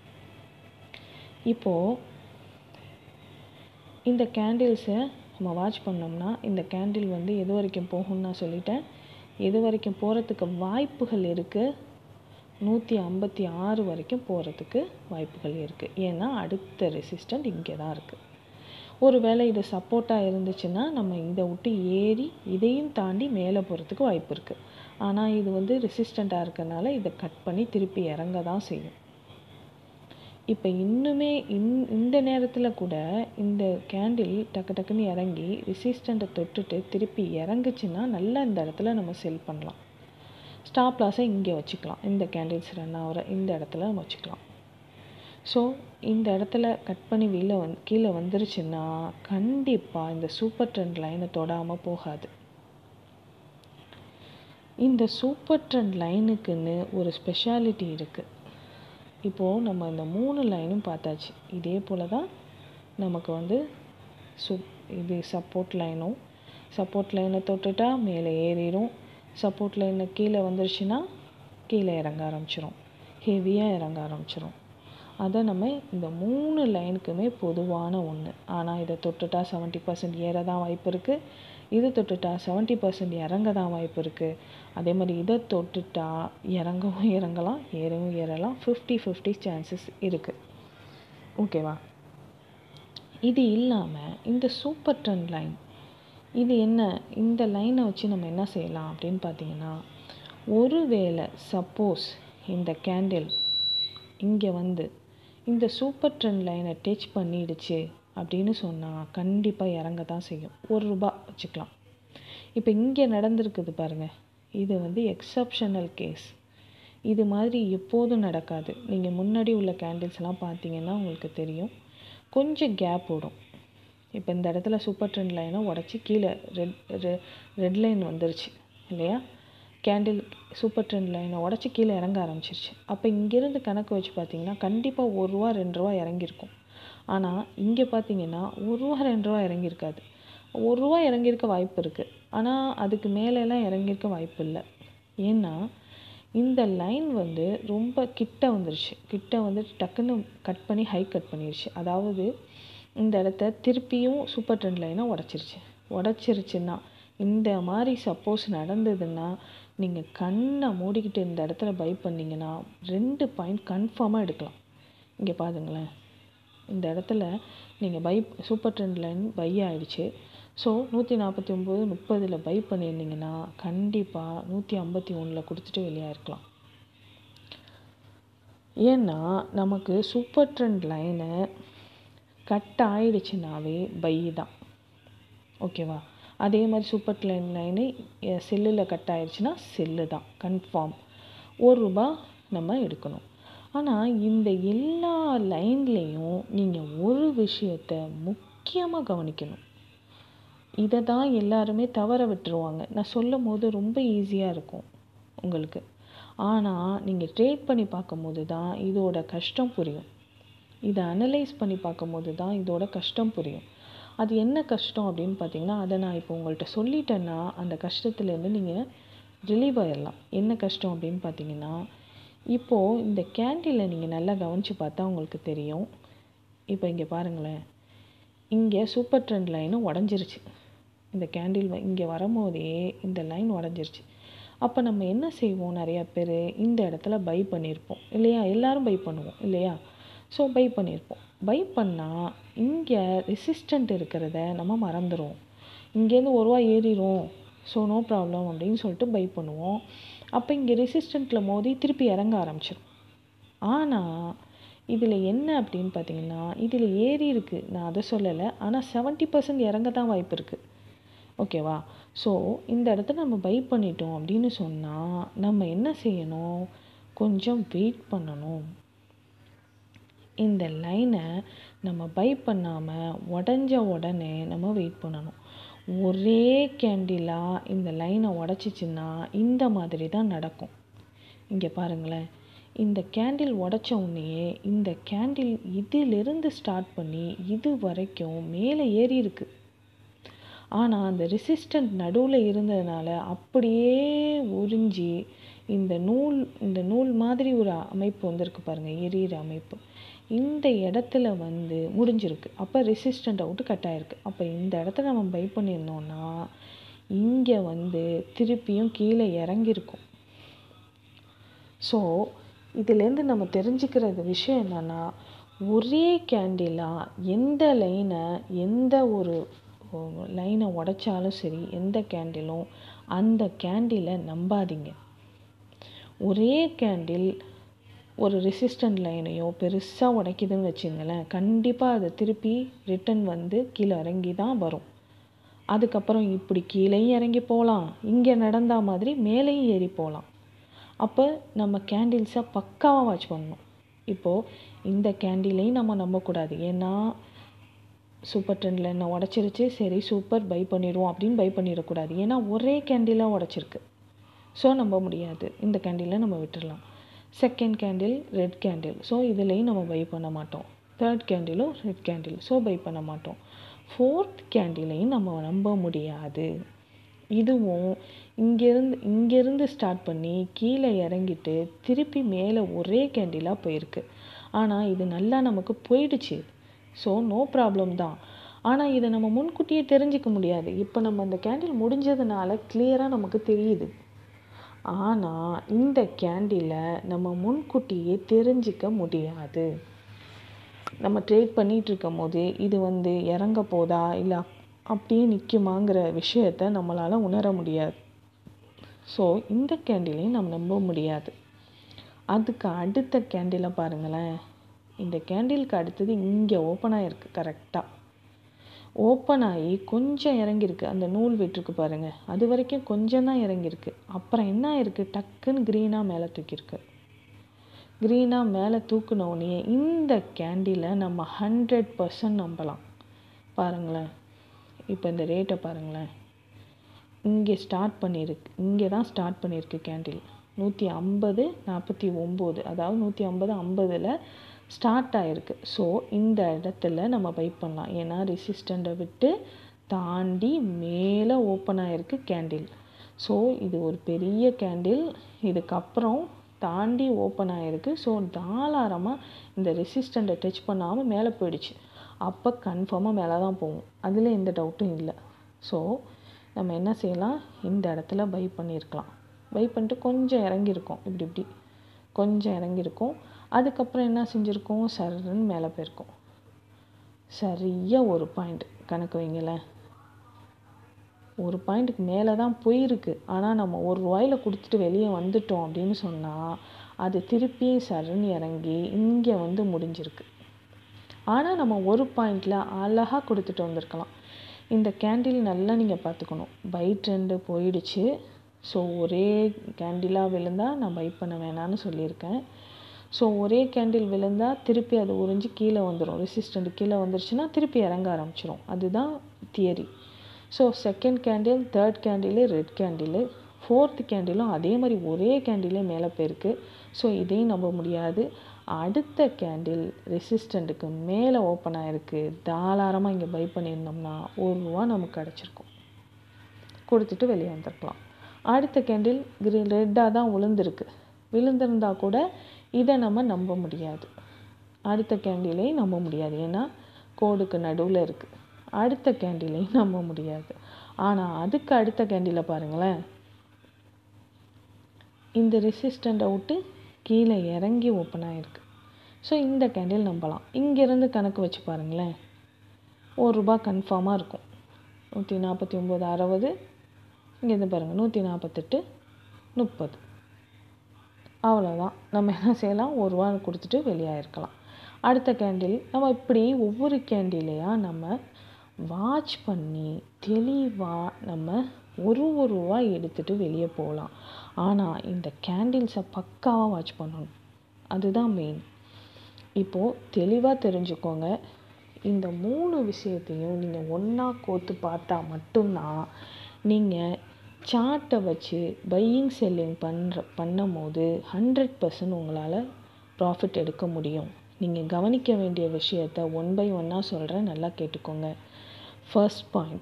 இப்போது இந்த கேண்டில்ஸை நம்ம வாட்ச் பண்ணோம்னா இந்த கேண்டில் வந்து எது வரைக்கும் போகும்னு நான் சொல்லிட்டேன் எது வரைக்கும் போகிறதுக்கு வாய்ப்புகள் இருக்குது நூற்றி ஐம்பத்தி ஆறு வரைக்கும் போகிறதுக்கு வாய்ப்புகள் இருக்குது ஏன்னா அடுத்த ரெசிஸ்டண்ட் இங்கே தான் இருக்குது ஒரு வேளை இது சப்போர்ட்டாக இருந்துச்சுன்னா நம்ம இதை விட்டு ஏறி இதையும் தாண்டி மேலே போகிறதுக்கு வாய்ப்பு இருக்குது ஆனால் இது வந்து ரெசிஸ்டண்ட்டாக இருக்கனால இதை கட் பண்ணி திருப்பி இறங்க தான் செய்யும் இப்போ இன்னுமே இந் இந்த நேரத்தில் கூட இந்த கேண்டில் டக்கு டக்குன்னு இறங்கி ரெசிஸ்டண்ட்டை தொட்டுட்டு திருப்பி இறங்குச்சுன்னா நல்லா இந்த இடத்துல நம்ம செல் பண்ணலாம் ஸ்டாப் லாஸை இங்கே வச்சுக்கலாம் இந்த கேண்டில்ஸ் ரன் ஆகிற இந்த இடத்துல நம்ம வச்சுக்கலாம் ஸோ இந்த இடத்துல கட் பண்ணி வெளில வந் கீழே வந்துருச்சுன்னா கண்டிப்பாக இந்த சூப்பர் ட்ரெண்ட் லைனை தொடாமல் போகாது இந்த சூப்பர் ட்ரெண்ட் லைனுக்குன்னு ஒரு ஸ்பெஷாலிட்டி இருக்குது இப்போது நம்ம இந்த மூணு லைனும் பார்த்தாச்சு இதே போல் தான் நமக்கு வந்து சு இது சப்போர்ட் லைனும் சப்போர்ட் லைனை தொட்டுட்டா மேலே ஏறிடும் சப்போர்ட் லைனை கீழே வந்துருச்சுன்னா கீழே இறங்க ஆரம்பிச்சிரும் ஹெவியாக இறங்க ஆரம்பிச்சிரும் அதை நம்ம இந்த மூணு லைனுக்குமே பொதுவான ஒன்று ஆனால் இதை தொட்டுட்டா செவன்ட்டி பர்சன்ட் ஏற தான் வாய்ப்பு இருக்குது இது தொட்டுட்டா செவன்ட்டி பர்சன்ட் இறங்க தான் வாய்ப்பு இருக்குது அதே மாதிரி இதை தொட்டுட்டா இறங்கவும் இறங்கலாம் ஏறவும் ஏறலாம் ஃபிஃப்டி ஃபிஃப்டி சான்சஸ் இருக்குது ஓகேவா இது இல்லாமல் இந்த சூப்பர் ட்ரெண்ட் லைன் இது என்ன இந்த லைனை வச்சு நம்ம என்ன செய்யலாம் அப்படின்னு பார்த்தீங்கன்னா ஒருவேளை சப்போஸ் இந்த கேண்டில் இங்கே வந்து இந்த சூப்பர் ட்ரெண்ட் லைனை டச் பண்ணிடுச்சு அப்படின்னு சொன்னால் கண்டிப்பாக இறங்க தான் செய்யும் ஒரு ரூபா வச்சுக்கலாம் இப்போ இங்கே நடந்திருக்குது பாருங்கள் இது வந்து எக்ஸப்ஷனல் கேஸ் இது மாதிரி எப்போதும் நடக்காது நீங்கள் முன்னாடி உள்ள கேண்டில்ஸ்லாம் பார்த்தீங்கன்னா உங்களுக்கு தெரியும் கொஞ்சம் கேப் விடும் இப்போ இந்த இடத்துல சூப்பர் ட்ரெண்ட் லைனை உடச்சி கீழே ரெட் ரெட் லைன் வந்துருச்சு இல்லையா கேண்டில் சூப்பர் ட்ரெண்ட் லைனை உடச்சி கீழே இறங்க ஆரம்பிச்சிருச்சு அப்போ இங்கேருந்து கணக்கு வச்சு பார்த்தீங்கன்னா கண்டிப்பாக ஒரு ரூபா ரெண்டு ரூபா இறங்கியிருக்கும் ஆனால் இங்கே பார்த்தீங்கன்னா ஒரு ரூபா ரெண்டு ரூபா இறங்கியிருக்காது ஒரு ரூபா இறங்கியிருக்க வாய்ப்பு இருக்குது ஆனால் அதுக்கு மேலெல்லாம் இறங்கியிருக்க வாய்ப்பு இல்லை ஏன்னா இந்த லைன் வந்து ரொம்ப கிட்ட வந்துருச்சு கிட்ட வந்து டக்குன்னு கட் பண்ணி ஹை கட் பண்ணிருச்சு அதாவது இந்த இடத்த திருப்பியும் சூப்பர் ட்ரெண்ட் லைனை உடச்சிருச்சு உடச்சிருச்சுன்னா இந்த மாதிரி சப்போஸ் நடந்ததுன்னா நீங்கள் கண்ணை மூடிக்கிட்டு இந்த இடத்துல பை பண்ணிங்கன்னா ரெண்டு பாயிண்ட் கன்ஃபார்மாக எடுக்கலாம் இங்கே பாருங்களேன் இந்த இடத்துல நீங்கள் buy super trend line buy ஆயிடுச்சு ஸோ நூற்றி நாற்பத்தி ஒம்பது முப்பதில் பை பண்ணியிருந்தீங்கன்னா கண்டிப்பாக நூற்றி ஐம்பத்தி ஒன்றில் கொடுத்துட்டு வெளியாக இருக்கலாம் ஏன்னா நமக்கு சூப்பர் ட்ரெண்ட் லைனு கட் ஆயிடுச்சுனாவே பை தான் ஓகேவா அதே மாதிரி சூப்பர் ட்ரெண்ட் லைனு செல்லில் கட் ஆயிடுச்சுன்னா செல்லு தான் கன்ஃபார்ம் ஒரு ரூபா நம்ம எடுக்கணும் ஆனால் இந்த எல்லா லைன்லேயும் நீங்கள் ஒரு விஷயத்த முக்கியமாக கவனிக்கணும் இதை தான் எல்லாருமே தவற விட்டுருவாங்க நான் சொல்லும் போது ரொம்ப ஈஸியாக இருக்கும் உங்களுக்கு ஆனால் நீங்கள் ட்ரேட் பண்ணி பார்க்கும்போது தான் இதோட கஷ்டம் புரியும் இதை அனலைஸ் பண்ணி பார்க்கும்போது தான் இதோட கஷ்டம் புரியும் அது என்ன கஷ்டம் அப்படின்னு பார்த்தீங்கன்னா அதை நான் இப்போ உங்கள்கிட்ட சொல்லிட்டேன்னா அந்த கஷ்டத்துலேருந்து நீங்கள் ரிலீவ் ஆயிடலாம் என்ன கஷ்டம் அப்படின்னு பார்த்தீங்கன்னா இப்போது இந்த கேண்டீனில் நீங்கள் நல்லா கவனித்து பார்த்தா உங்களுக்கு தெரியும் இப்போ இங்கே பாருங்களேன் இங்கே சூப்பர் ட்ரெண்ட் லைனும் உடஞ்சிருச்சு இந்த கேண்டில் இங்கே வரும்போதே இந்த லைன் உடஞ்சிருச்சு அப்போ நம்ம என்ன செய்வோம் நிறையா பேர் இந்த இடத்துல பை பண்ணியிருப்போம் இல்லையா எல்லாரும் பை பண்ணுவோம் இல்லையா ஸோ பை பண்ணியிருப்போம் பை பண்ணால் இங்கே ரெசிஸ்டண்ட் இருக்கிறத நம்ம மறந்துடுவோம் இங்கேருந்து ஒரு ரூபா ஏறிடும் ஸோ நோ ப்ராப்ளம் அப்படின்னு சொல்லிட்டு பை பண்ணுவோம் அப்போ இங்கே ரெசிஸ்டண்ட்டில் மோதி திருப்பி இறங்க ஆரம்பிச்சிடும் ஆனால் இதில் என்ன அப்படின்னு பார்த்தீங்கன்னா இதில் ஏறி இருக்குது நான் அதை சொல்லலை ஆனால் செவன்ட்டி பர்சன்ட் இறங்க தான் வாய்ப்பு இருக்குது ஓகேவா ஸோ இந்த இடத்துல நம்ம பை பண்ணிட்டோம் அப்படின்னு சொன்னால் நம்ம என்ன செய்யணும் கொஞ்சம் வெயிட் பண்ணணும் இந்த லைனை நம்ம பை பண்ணாமல் உடஞ்ச உடனே நம்ம வெயிட் பண்ணணும் ஒரே கேண்டிலாக இந்த லைனை உடச்சிச்சின்னா இந்த மாதிரி தான் நடக்கும் இங்கே பாருங்களேன் இந்த கேண்டில் உடச்ச உடனேயே இந்த கேண்டில் இதிலிருந்து ஸ்டார்ட் பண்ணி இது வரைக்கும் மேலே ஏறி இருக்கு ஆனால் அந்த ரெசிஸ்டன்ட் நடுவில் இருந்ததுனால அப்படியே உறிஞ்சி இந்த நூல் இந்த நூல் மாதிரி ஒரு அமைப்பு வந்திருக்கு பாருங்கள் எரியிற அமைப்பு இந்த இடத்துல வந்து முடிஞ்சிருக்கு அப்போ ரெசிஸ்டண்ட் அவுட்டு கட் ஆயிருக்கு அப்போ இந்த இடத்துல நம்ம பை பண்ணியிருந்தோம்னா இங்கே வந்து திருப்பியும் கீழே இறங்கியிருக்கும் ஸோ இதுலேருந்து நம்ம தெரிஞ்சுக்கிறது விஷயம் என்னென்னா ஒரே கேண்டிலாக எந்த லைனை எந்த ஒரு லைனை உடைச்சாலும் சரி எந்த கேண்டிலும் அந்த கேண்டிலை நம்பாதீங்க ஒரே கேண்டில் ஒரு ரெசிஸ்டன்ட் லைனையோ பெருசாக உடைக்குதுன்னு வச்சுங்களேன் கண்டிப்பாக அதை திருப்பி ரிட்டன் வந்து கீழே இறங்கி தான் வரும் அதுக்கப்புறம் இப்படி கீழேயும் இறங்கி போகலாம் இங்கே நடந்தா மாதிரி மேலேயும் ஏறி போகலாம் அப்போ நம்ம கேண்டில்ஸை பக்காவாக வாட்ச் பண்ணணும் இப்போது இந்த கேண்டிலையும் நம்ம நம்பக்கூடாது ஏன்னா சூப்பர் ட்ரெண்டில் என்ன உடச்சிருச்சு சரி சூப்பர் பை பண்ணிடுவோம் அப்படின்னு பை பண்ணிடக்கூடாது ஏன்னா ஒரே கேண்டிலாக உடச்சிருக்கு ஸோ நம்ப முடியாது இந்த கேண்டிலை நம்ம விட்டுடலாம் second candle red candle so இதுலேயும் நம்ம பை பண்ண மாட்டோம் தேர்ட் கேண்டிலும் ரெட் கேண்டில் ஸோ பை பண்ண மாட்டோம் ஃபோர்த் கேண்டிலையும் நம்ம நம்ப முடியாது இதுவும் இங்கேருந்து இங்கேருந்து ஸ்டார்ட் பண்ணி கீழே இறங்கிட்டு திருப்பி மேலே ஒரே கேண்டிலாக போயிருக்கு ஆனால் இது நல்லா நமக்கு போயிடுச்சு ஸோ நோ ப்ராப்ளம் தான் ஆனால் இதை நம்ம முன்கூட்டியே தெரிஞ்சிக்க முடியாது இப்போ நம்ம இந்த கேண்டில் முடிஞ்சதுனால கிளியராக நமக்கு தெரியுது ஆனால் இந்த கேண்டிலை நம்ம முன்கூட்டியே தெரிஞ்சிக்க முடியாது நம்ம ட்ரேட் பண்ணிகிட்டு இருக்கும் போது இது வந்து இறங்க போதா இல்லை அப்படியே நிற்குமாங்கிற விஷயத்த நம்மளால் உணர முடியாது ஸோ இந்த கேண்டிலையும் நம்ம நம்ப முடியாது அதுக்கு அடுத்த கேண்டிலை பாருங்களேன் இந்த கேண்டிலுக்கு அடுத்தது இங்கே ஓப்பன் ஆகிருக்கு கரெக்டாக ஓப்பன் ஆகி கொஞ்சம் இறங்கியிருக்கு அந்த நூல் விட்டுருக்கு பாருங்கள் அது வரைக்கும் கொஞ்சம் தான் இறங்கியிருக்கு அப்புறம் என்ன ஆயிருக்கு டக்குன்னு க்ரீனாக மேலே தூக்கியிருக்கு க்ரீனாக மேலே தூக்குனோடனே இந்த கேண்டிலை நம்ம ஹண்ட்ரட் பர்சன்ட் நம்பலாம் பாருங்களேன் இப்போ இந்த ரேட்டை பாருங்களேன் இங்கே ஸ்டார்ட் பண்ணியிருக்கு இங்கே தான் ஸ்டார்ட் பண்ணியிருக்கு கேண்டில் நூற்றி ஐம்பது நாற்பத்தி ஒம்பது அதாவது நூற்றி ஐம்பது ஐம்பதில் ஸ்டார்ட் ஆகிருக்கு ஸோ இந்த இடத்துல நம்ம பை பண்ணலாம் ஏன்னா ரெசிஸ்டண்ட்டை விட்டு தாண்டி மேலே ஓப்பன் ஆகிருக்கு கேண்டில் ஸோ இது ஒரு பெரிய கேண்டில் இதுக்கப்புறம் தாண்டி ஓப்பன் ஆகிருக்கு ஸோ தாராளமாக இந்த ரெசிஸ்டண்ட்டை டச் பண்ணாமல் மேலே போயிடுச்சு அப்போ கன்ஃபார்மாக மேலே தான் போகும் அதில் எந்த டவுட்டும் இல்லை ஸோ நம்ம என்ன செய்யலாம் இந்த இடத்துல பை பண்ணியிருக்கலாம் பை பண்ணிட்டு கொஞ்சம் இறங்கியிருக்கோம் இப்படி இப்படி கொஞ்சம் இறங்கியிருக்கோம் அதுக்கப்புறம் என்ன செஞ்சுருக்கோம் சர்ன்னு மேலே போயிருக்கோம் சரியாக ஒரு பாயிண்ட் கணக்கு வைங்களேன் ஒரு பாயிண்ட்டுக்கு மேலே தான் போயிருக்கு ஆனால் நம்ம ஒரு ரூபாயில் கொடுத்துட்டு வெளியே வந்துட்டோம் அப்படின்னு சொன்னால் அது திருப்பி சருன்னு இறங்கி இங்கே வந்து முடிஞ்சிருக்கு ஆனால் நம்ம ஒரு பாயிண்டில் அழகாக கொடுத்துட்டு வந்திருக்கலாம் இந்த கேண்டில் நல்லா நீங்கள் பார்த்துக்கணும் பை ட்ரெண்டு போயிடுச்சு ஸோ ஒரே கேண்டிலாக விழுந்தால் நான் பை பண்ண வேணான்னு சொல்லியிருக்கேன் ஸோ ஒரே கேண்டில் விழுந்தால் திருப்பி அது உறிஞ்சி கீழே வந்துடும் ரெசிஸ்டண்ட் கீழே வந்துருச்சுன்னா திருப்பி இறங்க ஆரம்பிச்சிடும் அதுதான் theory so second candle third candle red candle fourth கேண்டிலும் அதே மாதிரி ஒரே கேண்டிலே மேலே போயிருக்கு ஸோ இதையும் நம்ப முடியாது அடுத்த கேண்டில் ரெசிஸ்டண்ட்டுக்கு மேலே ஓப்பன் ஆகிருக்கு தாராளமாக இங்கே பை பண்ணியிருந்தோம்னா ஒரு ரூபா நமக்கு கிடச்சிருக்கும் கொடுத்துட்டு வெளியே வந்திருக்கலாம் அடுத்த கேண்டில் கிரீன் ரெட்டாக தான் விழுந்திருக்கு விழுந்திருந்தா கூட இதை நம்ம நம்ப முடியாது அடுத்த கேண்டிலையும் நம்ப முடியாது ஏன்னா கோடுக்கு நடுவில் இருக்குது அடுத்த கேண்டிலையும் நம்ப முடியாது ஆனால் அதுக்கு அடுத்த கேண்டிலை பாருங்களேன் இந்த ரெசிஸ்டண்ட்டை விட்டு கீழே இறங்கி ஓப்பன் ஆகிருக்கு ஸோ இந்த கேண்டில் நம்பலாம் இங்கேருந்து கணக்கு வச்சு பாருங்களேன் ஒரு ரூபா கன்ஃபார்மாக இருக்கும் நூற்றி நாற்பத்தி ஒம்பது அறுபது இங்கேருந்து பாருங்கள் நூற்றி நாற்பத்தெட்டு முப்பது அவ்வளோதான் நம்ம என்ன செய்யலாம் ஒரு ரூபா கொடுத்துட்டு வெளியாகிருக்கலாம் அடுத்த கேண்டில் நம்ம இப்படி ஒவ்வொரு கேண்டிலையாக நம்ம வாட்ச் பண்ணி தெளிவாக நம்ம ஒரு ஒரு ரூபா எடுத்துகிட்டு வெளியே போகலாம் ஆனால் இந்த கேண்டில்ஸை பக்காவாக வாட்ச் பண்ணணும் அதுதான் மெயின் இப்போது தெளிவாக தெரிஞ்சுக்கோங்க இந்த மூணு விஷயத்தையும் நீங்கள் ஒன்றா கோத்து பார்த்தா மட்டும்தான் நீங்கள் சார்ட்டை வச்சு பையிங் செல்லிங் பண்ணுற பண்ணும் போது ஹண்ட்ரட் பர்சன்ட் உங்களால் ப்ராஃபிட் எடுக்க முடியும் நீங்கள் கவனிக்க வேண்டிய விஷயத்த ஒன் பை ஒன்னாக சொல்கிறேன் நல்லா கேட்டுக்கோங்க ஃபர்ஸ்ட் பாயிண்ட்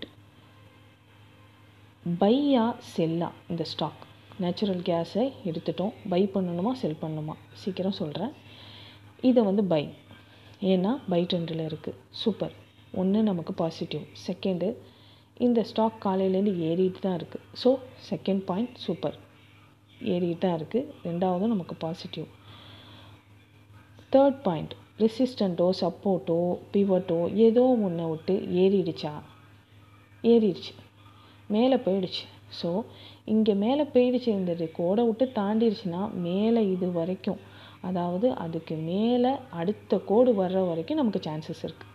பையா செல்லா இந்த ஸ்டாக் நேச்சுரல் கேஸை எடுத்துட்டோம் பை பண்ணணுமா செல் பண்ணணுமா சீக்கிரம் சொல்கிறேன் இதை வந்து பை ஏன்னா பை ட்ரெண்டில் இருக்குது சூப்பர் ஒன்று நமக்கு பாசிட்டிவ் செகண்டு இந்த ஸ்டாக் காலையிலேருந்து ஏறிட்டு தான் இருக்குது ஸோ செகண்ட் பாயிண்ட் சூப்பர் ஏறிட்டு தான் இருக்குது ரெண்டாவது நமக்கு பாசிட்டிவ் தேர்ட் பாயிண்ட் ரெசிஸ்டண்ட்டோ சப்போர்ட்டோ பிவட்டோ ஏதோ ஒன்றை விட்டு ஏறிடுச்சா ஏறிடுச்சு மேலே போயிடுச்சு ஸோ இங்கே மேலே போயிடுச்சு இந்த கோடை விட்டு தாண்டிடுச்சுன்னா மேலே இது வரைக்கும் அதாவது அதுக்கு மேலே அடுத்த கோடு வர்ற வரைக்கும் நமக்கு சான்சஸ் இருக்குது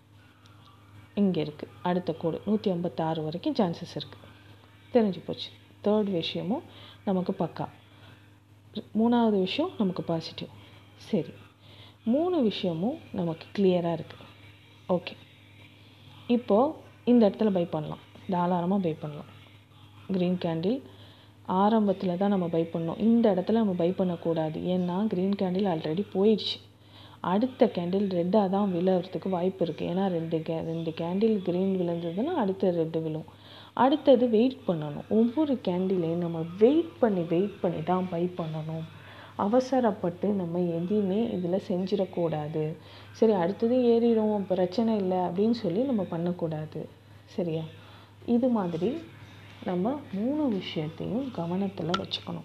இங்கே இருக்குது அடுத்த கோடு நூற்றி ஐம்பத்தாறு வரைக்கும் சான்சஸ் இருக்குது தெரிஞ்சு போச்சு தேர்ட் விஷயமும் நமக்கு பக்கா மூணாவது விஷயம் நமக்கு பாசிட்டிவ் சரி மூணு விஷயமும் நமக்கு கிளியராக இருக்குது ஓகே இப்போது இந்த இடத்துல பை பண்ணலாம் தாராளமாக பை பண்ணலாம் க்ரீன் கேண்டில் ஆரம்பத்தில் தான் நம்ம பை பண்ணோம் இந்த இடத்துல நம்ம பை பண்ணக்கூடாது ஏன்னா க்ரீன் கேண்டில் ஆல்ரெடி போயிடுச்சு அடுத்த கேண்டில் ரெட்டாக தான் விழறதுக்கு வாய்ப்பு இருக்குது ஏன்னா ரெண்டு கே ரெண்டு கேண்டில் க்ரீன் விழுந்ததுன்னா அடுத்த ரெட்டு விழும் அடுத்தது வெயிட் பண்ணணும் ஒவ்வொரு கேண்டிலையும் நம்ம வெயிட் பண்ணி வெயிட் பண்ணி தான் பை பண்ணணும் அவசரப்பட்டு நம்ம எதையுமே இதில் செஞ்சிடக்கூடாது சரி அடுத்தது ஏறிடும் பிரச்சனை இல்லை அப்படின்னு சொல்லி நம்ம பண்ணக்கூடாது சரியா இது மாதிரி நம்ம மூணு விஷயத்தையும் கவனத்தில் வச்சுக்கணும்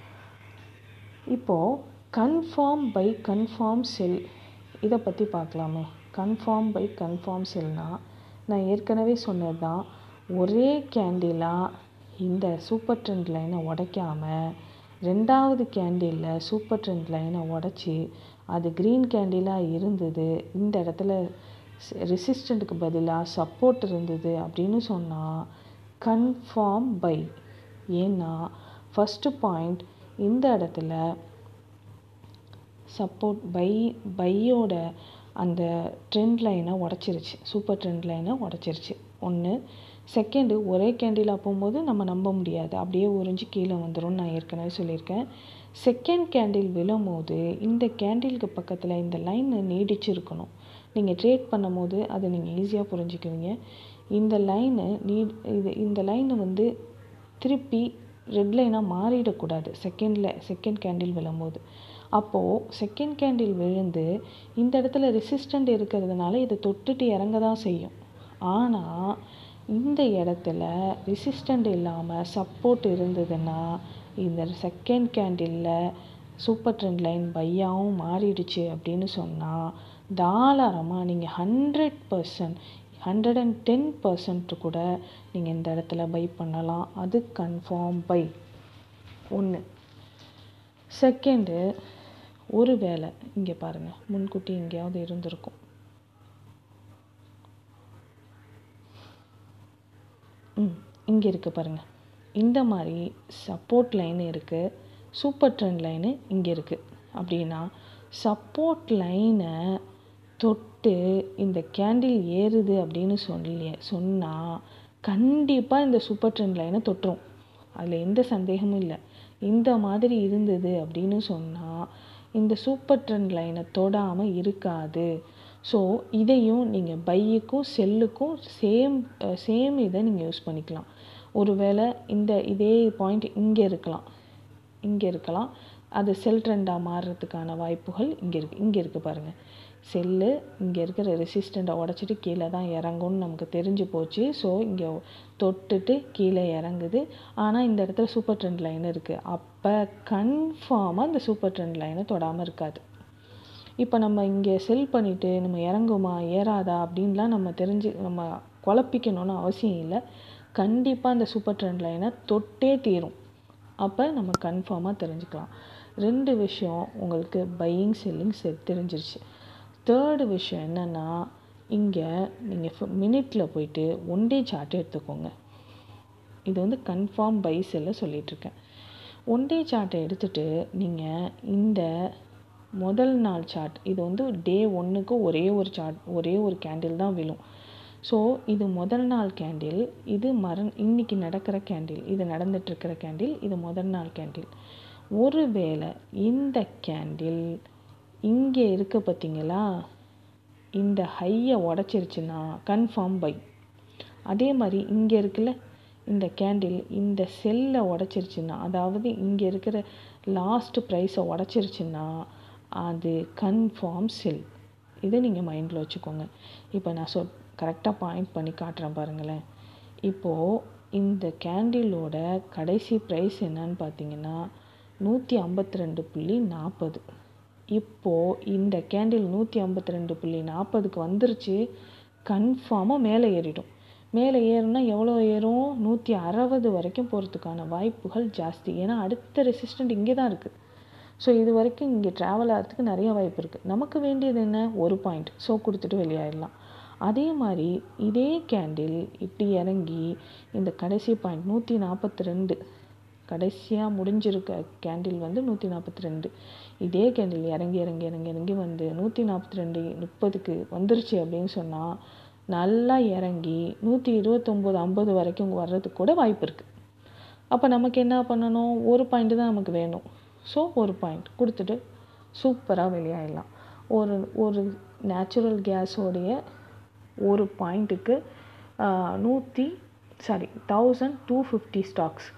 இப்போது கன்ஃபார்ம் பை கன்ஃபார்ம் செல் இதை பற்றி பார்க்கலாமே கன்ஃபார்ம் பை கன்ஃபார்ம் செல்னால் நான் ஏற்கனவே சொன்னது தான் ஒரே கேண்டிலாக இந்த சூப்பர் ட்ரெண்ட் லைனை உடைக்காமல் ரெண்டாவது கேண்டிலில் சூப்பர் ட்ரெண்ட் லைனை உடச்சி அது க்ரீன் கேண்டிலாக இருந்தது இந்த இடத்துல ரெசிஸ்டண்ட்டுக்கு பதிலாக சப்போர்ட் இருந்தது அப்படின்னு சொன்னால் கன்ஃபார்ம் பை ஏன்னா ஃபஸ்ட்டு பாயிண்ட் இந்த இடத்துல சப்போர்ட் பை பையோட அந்த ட்ரெண்ட் லைனை உடச்சிருச்சு சூப்பர் ட்ரெண்ட் லைனை உடச்சிருச்சு ஒன்று செகண்டு ஒரே கேண்டிலாக போகும்போது நம்ம நம்ப முடியாது அப்படியே உறிஞ்சி கீழே வந்துடும் நான் ஏற்கனவே சொல்லியிருக்கேன் செகண்ட் கேண்டில் விழும்போது இந்த கேண்டிலுக்கு பக்கத்தில் இந்த லைன் நீடிச்சிருக்கணும் நீங்கள் ட்ரேட் பண்ணும்போது அதை நீங்கள் ஈஸியாக புரிஞ்சுக்குவீங்க இந்த லைனு நீ இது இந்த லைனை வந்து திருப்பி ரெட் லைனாக மாறிடக்கூடாது செகண்டில் செகண்ட் கேண்டில் விழும்போது அப்போது செகண்ட் கேண்டில் விழுந்து இந்த இடத்துல ரெசிஸ்டண்ட் இருக்கிறதுனால இதை தொட்டுட்டு இறங்க தான் செய்யும் ஆனால் இந்த இடத்துல ரெசிஸ்டண்ட் இல்லாமல் சப்போர்ட் இருந்ததுன்னா இந்த செகண்ட் கேண்டிலில் சூப்பர் ட்ரெண்ட் லைன் பையாகவும் மாறிடுச்சு அப்படின்னு சொன்னால் தாராளமாக நீங்கள் hundred percent hundred and ten percent கூட நீங்கள் இந்த இடத்துல பை பண்ணலாம் அது கன்ஃபார்ம் பை ஒன்று செகண்டு ஒரு வேளை இங்கே பாருங்கள் முன்கூட்டி எங்கேயாவது இருந்திருக்கும் ம் இங்கே இருக்குது பாருங்கள் இந்த மாதிரி சப்போர்ட் லைன் இருக்குது சூப்பர் ட்ரெண்ட் லைனு இங்கே இருக்குது அப்படின்னா சப்போர்ட் லைனை தொட்டு இந்த கேண்டில் ஏறுது அப்படின்னு சொல்லி சொன்னால் கண்டிப்பாக இந்த சூப்பர் ட்ரெண்ட் லைனை தொட்டுரும் அதில் எந்த சந்தேகமும் இல்லை இந்த மாதிரி இருந்தது அப்படின்னு சொன்னால் இந்த சூப்பர் ட்ரெண்ட் லைனை தொடாமல் இருக்காது ஸோ இதையும் நீங்கள் பையுக்கும் செல்லுக்கும் சேம் சேம் இதை நீங்கள் யூஸ் பண்ணிக்கலாம் ஒருவேளை இந்த இதே பாயிண்ட் இங்கே இருக்கலாம் இங்கே இருக்கலாம் அது செல் ட்ரெண்டாக மாறுறதுக்கான வாய்ப்புகள் இங்கே இருக்குது இங்கே இருக்குது பாருங்கள் செல்லு இங்கே இருக்கிற ரெசிஸ்டண்ட்டை உடச்சிட்டு கீழே தான் இறங்கும்னு நமக்கு தெரிஞ்சு போச்சு ஸோ இங்கே தொட்டுட்டு கீழே இறங்குது ஆனால் இந்த இடத்துல சூப்பர் ட்ரெண்ட் லைன் இருக்குது அப்போ கன்ஃபார்மாக இந்த சூப்பர் ட்ரெண்ட் லைனை தொடாமல் இருக்காது இப்போ நம்ம இங்கே செல் பண்ணிவிட்டு நம்ம இறங்குமா ஏறாதா அப்படின்லாம் நம்ம தெரிஞ்சு நம்ம குழப்பிக்கணும்னு அவசியம் இல்லை கண்டிப்பாக அந்த சூப்பர் ட்ரெண்ட் லைனை தொட்டே தீரும் அப்போ நம்ம கன்ஃபார்மாக தெரிஞ்சுக்கலாம் ரெண்டு விஷயம் உங்களுக்கு பையிங் செல்லிங் செ தெரிஞ்சிருச்சு தேர்டு விஷயம் என்னென்னா இங்கே நீங்கள் மினிட்டில் போயிட்டு ஒன் டே சார்ட் எடுத்துக்கோங்க இது வந்து கன்ஃபார்ம் பை செல்ல சொல்லிகிட்ருக்கேன் ஒன் டே சார்ட்டை எடுத்துகிட்டு நீங்கள் இந்த முதல் நாள் சார்ட் இது வந்து டே ஒன்றுக்கு ஒரே ஒரு சார்ட் ஒரே ஒரு கேண்டில் தான் விழும் ஸோ இது முதல் நாள் கேண்டில் இது மர இன்னைக்கு நடக்கிற கேண்டில் இது நடந்துட்டுருக்கிற கேண்டில் இது முதல் நாள் கேண்டில் ஒருவேளை இந்த கேண்டில் இங்கே இருக்க பார்த்தீங்களா இந்த ஹையை உடச்சிருச்சுன்னா கன்ஃபார்ம் பை அதே மாதிரி இங்கே இருக்குல்ல இந்த கேண்டில் இந்த செல்லை உடச்சிருச்சுன்னா அதாவது இங்கே இருக்கிற லாஸ்ட் ப்ரைஸை உடச்சிருச்சுன்னா அது கன்ஃபார்ம் செல் இதை நீங்கள் மைண்டில் வச்சுக்கோங்க இப்போ நான் சொல் கரெக்டாக பாயிண்ட் பண்ணி காட்டுறேன் பாருங்களேன் இப்போது இந்த கேண்டிலோட கடைசி ப்ரைஸ் என்னன்னு பார்த்தீங்கன்னா நூற்றி ஐம்பத்தி ரெண்டு புள்ளி நாற்பது இப்போது இந்த கேண்டில் நூற்றி ஐம்பத்தி ரெண்டு புள்ளி நாற்பதுக்கு வந்துருச்சு கன்ஃபார்மாக மேலே ஏறிடும் மேலே ஏறுனா எவ்வளோ ஏறும் நூற்றி அறுபது வரைக்கும் போகிறதுக்கான வாய்ப்புகள் ஜாஸ்தி ஏன்னா அடுத்த ரெசிஸ்டண்ட் இங்கே தான் இருக்குது ஸோ இது வரைக்கும் இங்கே ட்ராவல் ஆகிறதுக்கு நிறைய வாய்ப்பு இருக்குது நமக்கு வேண்டியது என்ன ஒரு பாயிண்ட் ஸோ கொடுத்துட்டு வெளியாயிடலாம் அதே மாதிரி இதே கேண்டில் இப்படி இறங்கி இந்த கடைசி பாயிண்ட் நூற்றி நாற்பத்தி ரெண்டு கடைசியாக முடிஞ்சிருக்க கேண்டில் வந்து நூற்றி நாற்பத்தி ரெண்டு இதே கேண்டில் இறங்கி இறங்கி இறங்கி இறங்கி வந்து நூற்றி நாற்பத்தி ரெண்டு முப்பதுக்கு வந்துருச்சு அப்படின்னு சொன்னால் நல்லா இறங்கி நூற்றி இருபத்தொம்போது ஐம்பது வரைக்கும் வர்றதுக்கு கூட வாய்ப்பு இருக்குது அப்போ நமக்கு என்ன பண்ணணும் ஒரு பாயிண்ட் தான் நமக்கு வேணும் ஸோ ஒரு பாயிண்ட் கொடுத்துட்டு சூப்பராக வெளியாயிடலாம் ஒரு ஒரு நேச்சுரல் கேஸோடைய ஒரு பாயிண்ட்டுக்கு நூற்றி sorry thousand two fifty stocks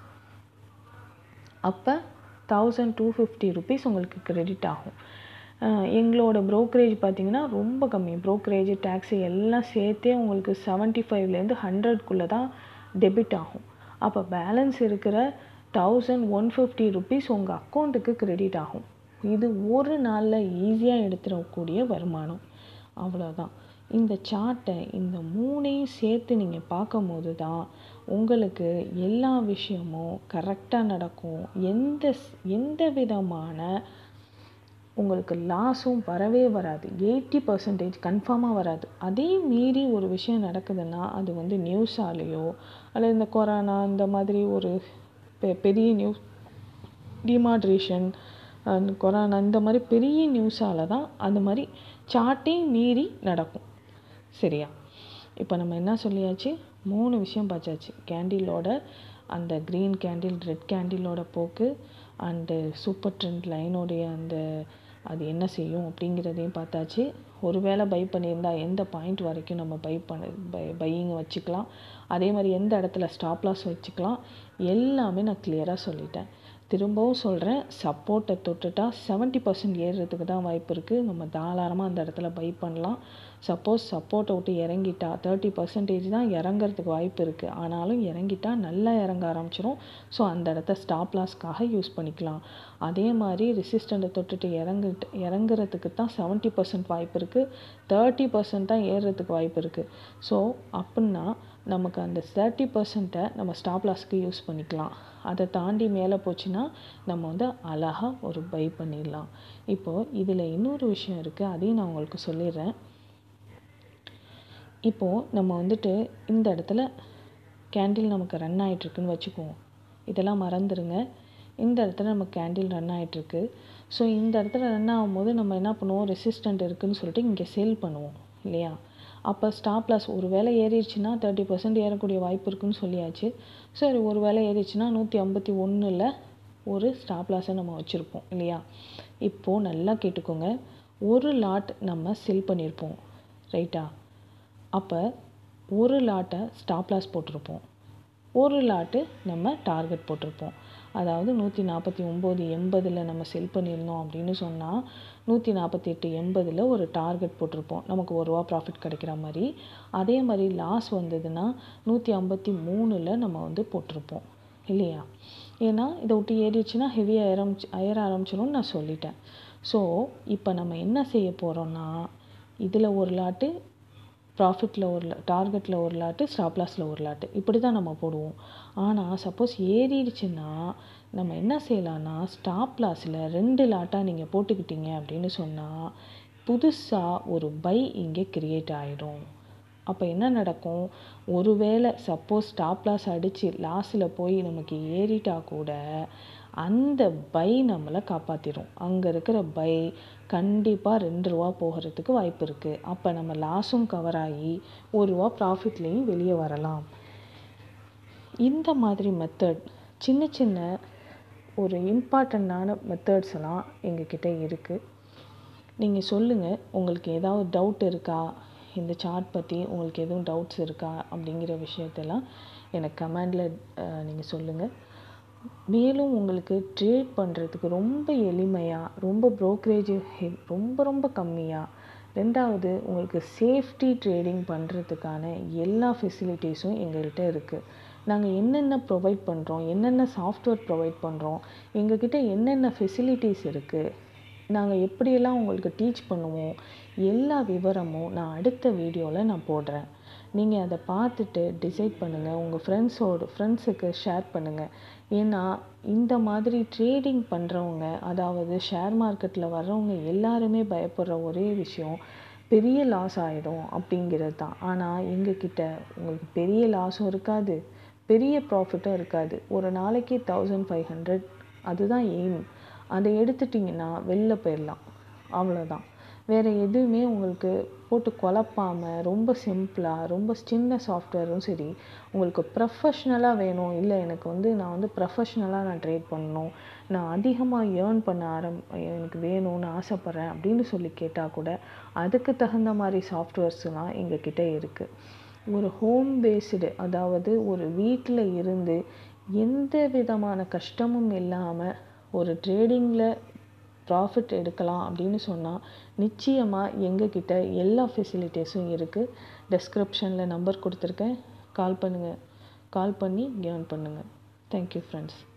அப்போ தௌசண்ட் டூ ஃபிஃப்டி ருபீஸ் உங்களுக்கு கிரெடிட் ஆகும் எங்களோட ப்ரோக்கரேஜ் பார்த்தீங்கன்னா ரொம்ப கம்மி ப்ரோக்கரேஜ் டேக்ஸு எல்லாம் சேர்த்தே உங்களுக்கு செவன்ட்டி ஃபைவ்லேருந்து ஹண்ட்ரட்குள்ளே தான் டெபிட் ஆகும் அப்போ பேலன்ஸ் இருக்கிற தௌசண்ட் ஒன் ஃபிஃப்டி ருபீஸ் உங்கள் அக்கௌண்ட்டுக்கு கிரெடிட் ஆகும் இது ஒரு நாளில் ஈஸியாக எடுத்துடக்கூடிய வருமானம் அவ்வளோதான் இந்த சார்ட்டை இந்த மூணையும் சேர்த்து நீங்கள் பார்க்கும்போது தான் உங்களுக்கு எல்லா விஷயமும் கரெக்டாக நடக்கும் எந்த எந்த விதமான உங்களுக்கு லாஸும் வரவே வராது எயிட்டி பர்சன்டேஜ் கன்ஃபார்மாக வராது அதே மீறி ஒரு விஷயம் நடக்குதுன்னா அது வந்து நியூஸாலேயோ அல்லது இந்த கொரோனா இந்த மாதிரி ஒரு பெ பெரிய நியூஸ் டிமாட்ரேஷன் கொரோனா இந்த மாதிரி பெரிய நியூஸால் தான் அந்த மாதிரி சார்ட்டையும் மீறி நடக்கும் சரியா இப்போ நம்ம என்ன சொல்லியாச்சு மூணு விஷயம் பார்த்தாச்சு கேண்டிலோட அந்த க்ரீன் கேண்டில் ரெட் கேண்டிலோட போக்கு அண்டு சூப்பர் ட்ரெண்ட் லைனோடைய அந்த அது என்ன செய்யும் அப்படிங்கிறதையும் பார்த்தாச்சு ஒருவேளை பை பண்ணியிருந்தா எந்த பாயிண்ட் வரைக்கும் நம்ம பை பண்ண பை பையிங் வச்சுக்கலாம் அதே மாதிரி எந்த இடத்துல ஸ்டாப் லாஸ் வச்சுக்கலாம் எல்லாமே நான் கிளியராக சொல்லிட்டேன் திரும்பவும் சொல்கிறேன் சப்போர்ட்டை தொட்டுட்டா செவன்ட்டி பர்சன்ட் ஏறுறதுக்கு தான் வாய்ப்பு இருக்குது நம்ம தாராளமாக அந்த இடத்துல பை பண்ணலாம் சப்போஸ் சப்போர்ட்டை விட்டு இறங்கிட்டா தேர்ட்டி பர்சன்டேஜ் தான் இறங்குறதுக்கு வாய்ப்பு இருக்குது ஆனாலும் இறங்கிட்டா நல்லா இறங்க ஆரம்பிச்சிரும் ஸோ அந்த இடத்த ஸ்டாப் லாஸ்க்காக யூஸ் பண்ணிக்கலாம் அதே மாதிரி ரெசிஸ்டண்ட்டை தொட்டுட்டு இறங்கிட்டு இறங்குறதுக்கு தான் செவன்ட்டி பர்சன்ட் வாய்ப்பு இருக்குது தேர்ட்டி பர்சன்ட் தான் ஏறுறதுக்கு வாய்ப்பு இருக்குது ஸோ அப்படின்னா நமக்கு அந்த தேர்ட்டி பர்சன்ட்டை நம்ம ஸ்டாப் லாஸ்க்கு யூஸ் பண்ணிக்கலாம் அதை தாண்டி மேலே போச்சுன்னா நம்ம வந்து அழகாக ஒரு பை பண்ணிடலாம் இப்போது இதில் இன்னொரு விஷயம் இருக்குது அதையும் நான் உங்களுக்கு சொல்லிடுறேன் இப்போது நம்ம வந்துட்டு இந்த இடத்துல கேண்டில் நமக்கு ரன் ஆகிட்டுருக்குன்னு வச்சுக்குவோம் இதெல்லாம் மறந்துடுங்க இந்த இடத்துல நமக்கு கேண்டில் ரன் ஆகிட்டுருக்கு ஸோ இந்த இடத்துல ரன் ஆகும்போது நம்ம என்ன பண்ணுவோம் ரெசிஸ்டண்ட் இருக்குதுன்னு சொல்லிட்டு இங்கே சேல் பண்ணுவோம் இல்லையா அப்போ ஸ்டாப் லாஸ் ஒரு வேளை ஏறிடுச்சுன்னா தேர்ட்டி பர்சன்ட் ஏறக்கூடிய வாய்ப்பு இருக்குன்னு சொல்லியாச்சு சரி ஒரு வேளை ஏறிடுச்சுன்னா நூற்றி ஐம்பத்தி ஒன்றில் ஒரு ஸ்டாப் லாஸை நம்ம வச்சுருப்போம் இல்லையா இப்போது நல்லா கேட்டுக்கோங்க ஒரு லாட் நம்ம செல் பண்ணியிருப்போம் ரைட்டா அப்போ ஒரு லாட்டை ஸ்டாப் லாஸ் போட்டிருப்போம் ஒரு லாட்டு நம்ம டார்கெட் போட்டிருப்போம் அதாவது நூற்றி நாற்பத்தி ஒம்பது எண்பதில் நம்ம செல் பண்ணியிருந்தோம் அப்படின்னு சொன்னால் நூற்றி நாற்பத்தி எட்டு எண்பதில் ஒரு டார்கெட் போட்டிருப்போம் நமக்கு ஒரு ரூபா ப்ராஃபிட் கிடைக்கிற மாதிரி அதே மாதிரி லாஸ் வந்ததுன்னா நூற்றி ஐம்பத்தி மூணில் நம்ம வந்து போட்டிருப்போம் இல்லையா ஏன்னா இதை விட்டு ஏறிடுச்சுன்னா ஹெவியாக ஆரம்பிச்சு ஏற ஆரம்பிச்சிடும்னு நான் சொல்லிட்டேன் ஸோ இப்போ நம்ம என்ன செய்ய போகிறோம்னா இதில் ஒரு லாட்டு ப்ராஃபிட்டில் ஒரு டார்கெட்டில் ஒரு லாட்டு ஸ்டாப் லாஸில் ஒரு லாட்டு இப்படி தான் நம்ம போடுவோம் ஆனால் சப்போஸ் ஏறிடுச்சுன்னா நம்ம என்ன செய்யலான்னா ஸ்டாப் லாஸில் ரெண்டு லாட்டாக நீங்கள் போட்டுக்கிட்டீங்க அப்படின்னு சொன்னால் புதுசாக ஒரு பை இங்கே கிரியேட் ஆகிடும் அப்போ என்ன நடக்கும் ஒருவேளை சப்போஸ் ஸ்டாப் லாஸ் அடித்து லாஸில் போய் நமக்கு ஏறிட்டா கூட அந்த பை நம்மளை காப்பாற்றிடும் அங்கே இருக்கிற பை கண்டிப்பாக ரெண்டு ரூபா போகிறதுக்கு வாய்ப்பு இருக்குது அப்போ நம்ம லாஸும் கவர் ஆகி ஒரு ரூபா ப்ராஃபிட்லேயும் வெளியே வரலாம் இந்த மாதிரி மெத்தட் சின்ன சின்ன ஒரு இம்பார்ட்டண்ட்டான மெத்தட்ஸ் எல்லாம் எங்ககிட்ட இருக்குது நீங்கள் சொல்லுங்கள் உங்களுக்கு ஏதாவது டவுட் இருக்கா இந்த சார்ட் பற்றி உங்களுக்கு எதுவும் டவுட்ஸ் இருக்கா அப்படிங்கிற விஷயத்தெல்லாம் எனக்கு கமெண்டில் நீங்கள் சொல்லுங்கள் மேலும் உங்களுக்கு ட்ரேட் பண்ணுறதுக்கு ரொம்ப எளிமையாக ரொம்ப ப்ரோக்கரேஜ் ரொம்ப ரொம்ப கம்மியாக ரெண்டாவது உங்களுக்கு சேஃப்டி ட்ரேடிங் பண்ணுறதுக்கான எல்லா ஃபெசிலிட்டிஸும் எங்கள்கிட்ட இருக்குது நாங்கள் என்னென்ன ப்ரொவைட் பண்ணுறோம் என்னென்ன சாஃப்ட்வேர் ப்ரொவைட் பண்ணுறோம் எங்ககிட்ட என்னென்ன ஃபெசிலிட்டிஸ் இருக்குது நாங்கள் எப்படியெல்லாம் உங்களுக்கு டீச் பண்ணுவோம் எல்லா விவரமும் நான் அடுத்த வீடியோவில் நான் போடுறேன் நீங்கள் அதை பார்த்துட்டு டிசைட் பண்ணுங்கள் உங்கள் ஃப்ரெண்ட்ஸோட ஃப்ரெண்ட்ஸுக்கு ஷேர் பண்ணுங்கள் ஏன்னா இந்த மாதிரி ட்ரேடிங் பண்ணுறவங்க அதாவது ஷேர் மார்க்கெட்டில் வர்றவங்க எல்லாருமே பயப்படுற ஒரே விஷயம் பெரிய லாஸ் ஆகிடும் அப்படிங்கிறது தான் ஆனால் எங்ககிட்ட உங்களுக்கு பெரிய லாஸும் இருக்காது பெரிய ப்ராஃபிட்டும் இருக்காது ஒரு நாளைக்கு தௌசண்ட் ஃபைவ் ஹண்ட்ரட் அதுதான் எய்ம் அதை எடுத்துட்டிங்கன்னா வெளில போயிடலாம் அவ்வளோதான் வேறு எதுவுமே உங்களுக்கு போட்டு குழப்பாமல் ரொம்ப சிம்பிளாக ரொம்ப சின்ன சாஃப்ட்வேரும் சரி உங்களுக்கு ப்ரொஃபஷ்னலாக வேணும் இல்லை எனக்கு வந்து நான் வந்து ப்ரொஃபஷ்னலாக நான் ட்ரேட் பண்ணணும் நான் அதிகமாக ஏர்ன் பண்ண ஆரம் எனக்கு வேணும்னு ஆசைப்பட்றேன் அப்படின்னு சொல்லி கேட்டால் கூட அதுக்கு தகுந்த மாதிரி சாஃப்ட்வேர்ஸ்லாம் எங்ககிட்ட இருக்குது ஒரு ஹோம் பேஸ்டு அதாவது ஒரு வீட்டில் இருந்து எந்த விதமான கஷ்டமும் இல்லாமல் ஒரு ட்ரேடிங்கில் ப்ராஃபிட் எடுக்கலாம் அப்படின்னு சொன்னால் நிச்சயமாக எங்ககிட்ட எல்லா ஃபெசிலிட்டிஸும் இருக்குது டெஸ்கிரிப்ஷனில் நம்பர் கொடுத்துருக்கேன் கால் பண்ணுங்கள் கால் பண்ணி ஏர்ன் பண்ணுங்கள் தேங்க்யூ ஃப்ரெண்ட்ஸ்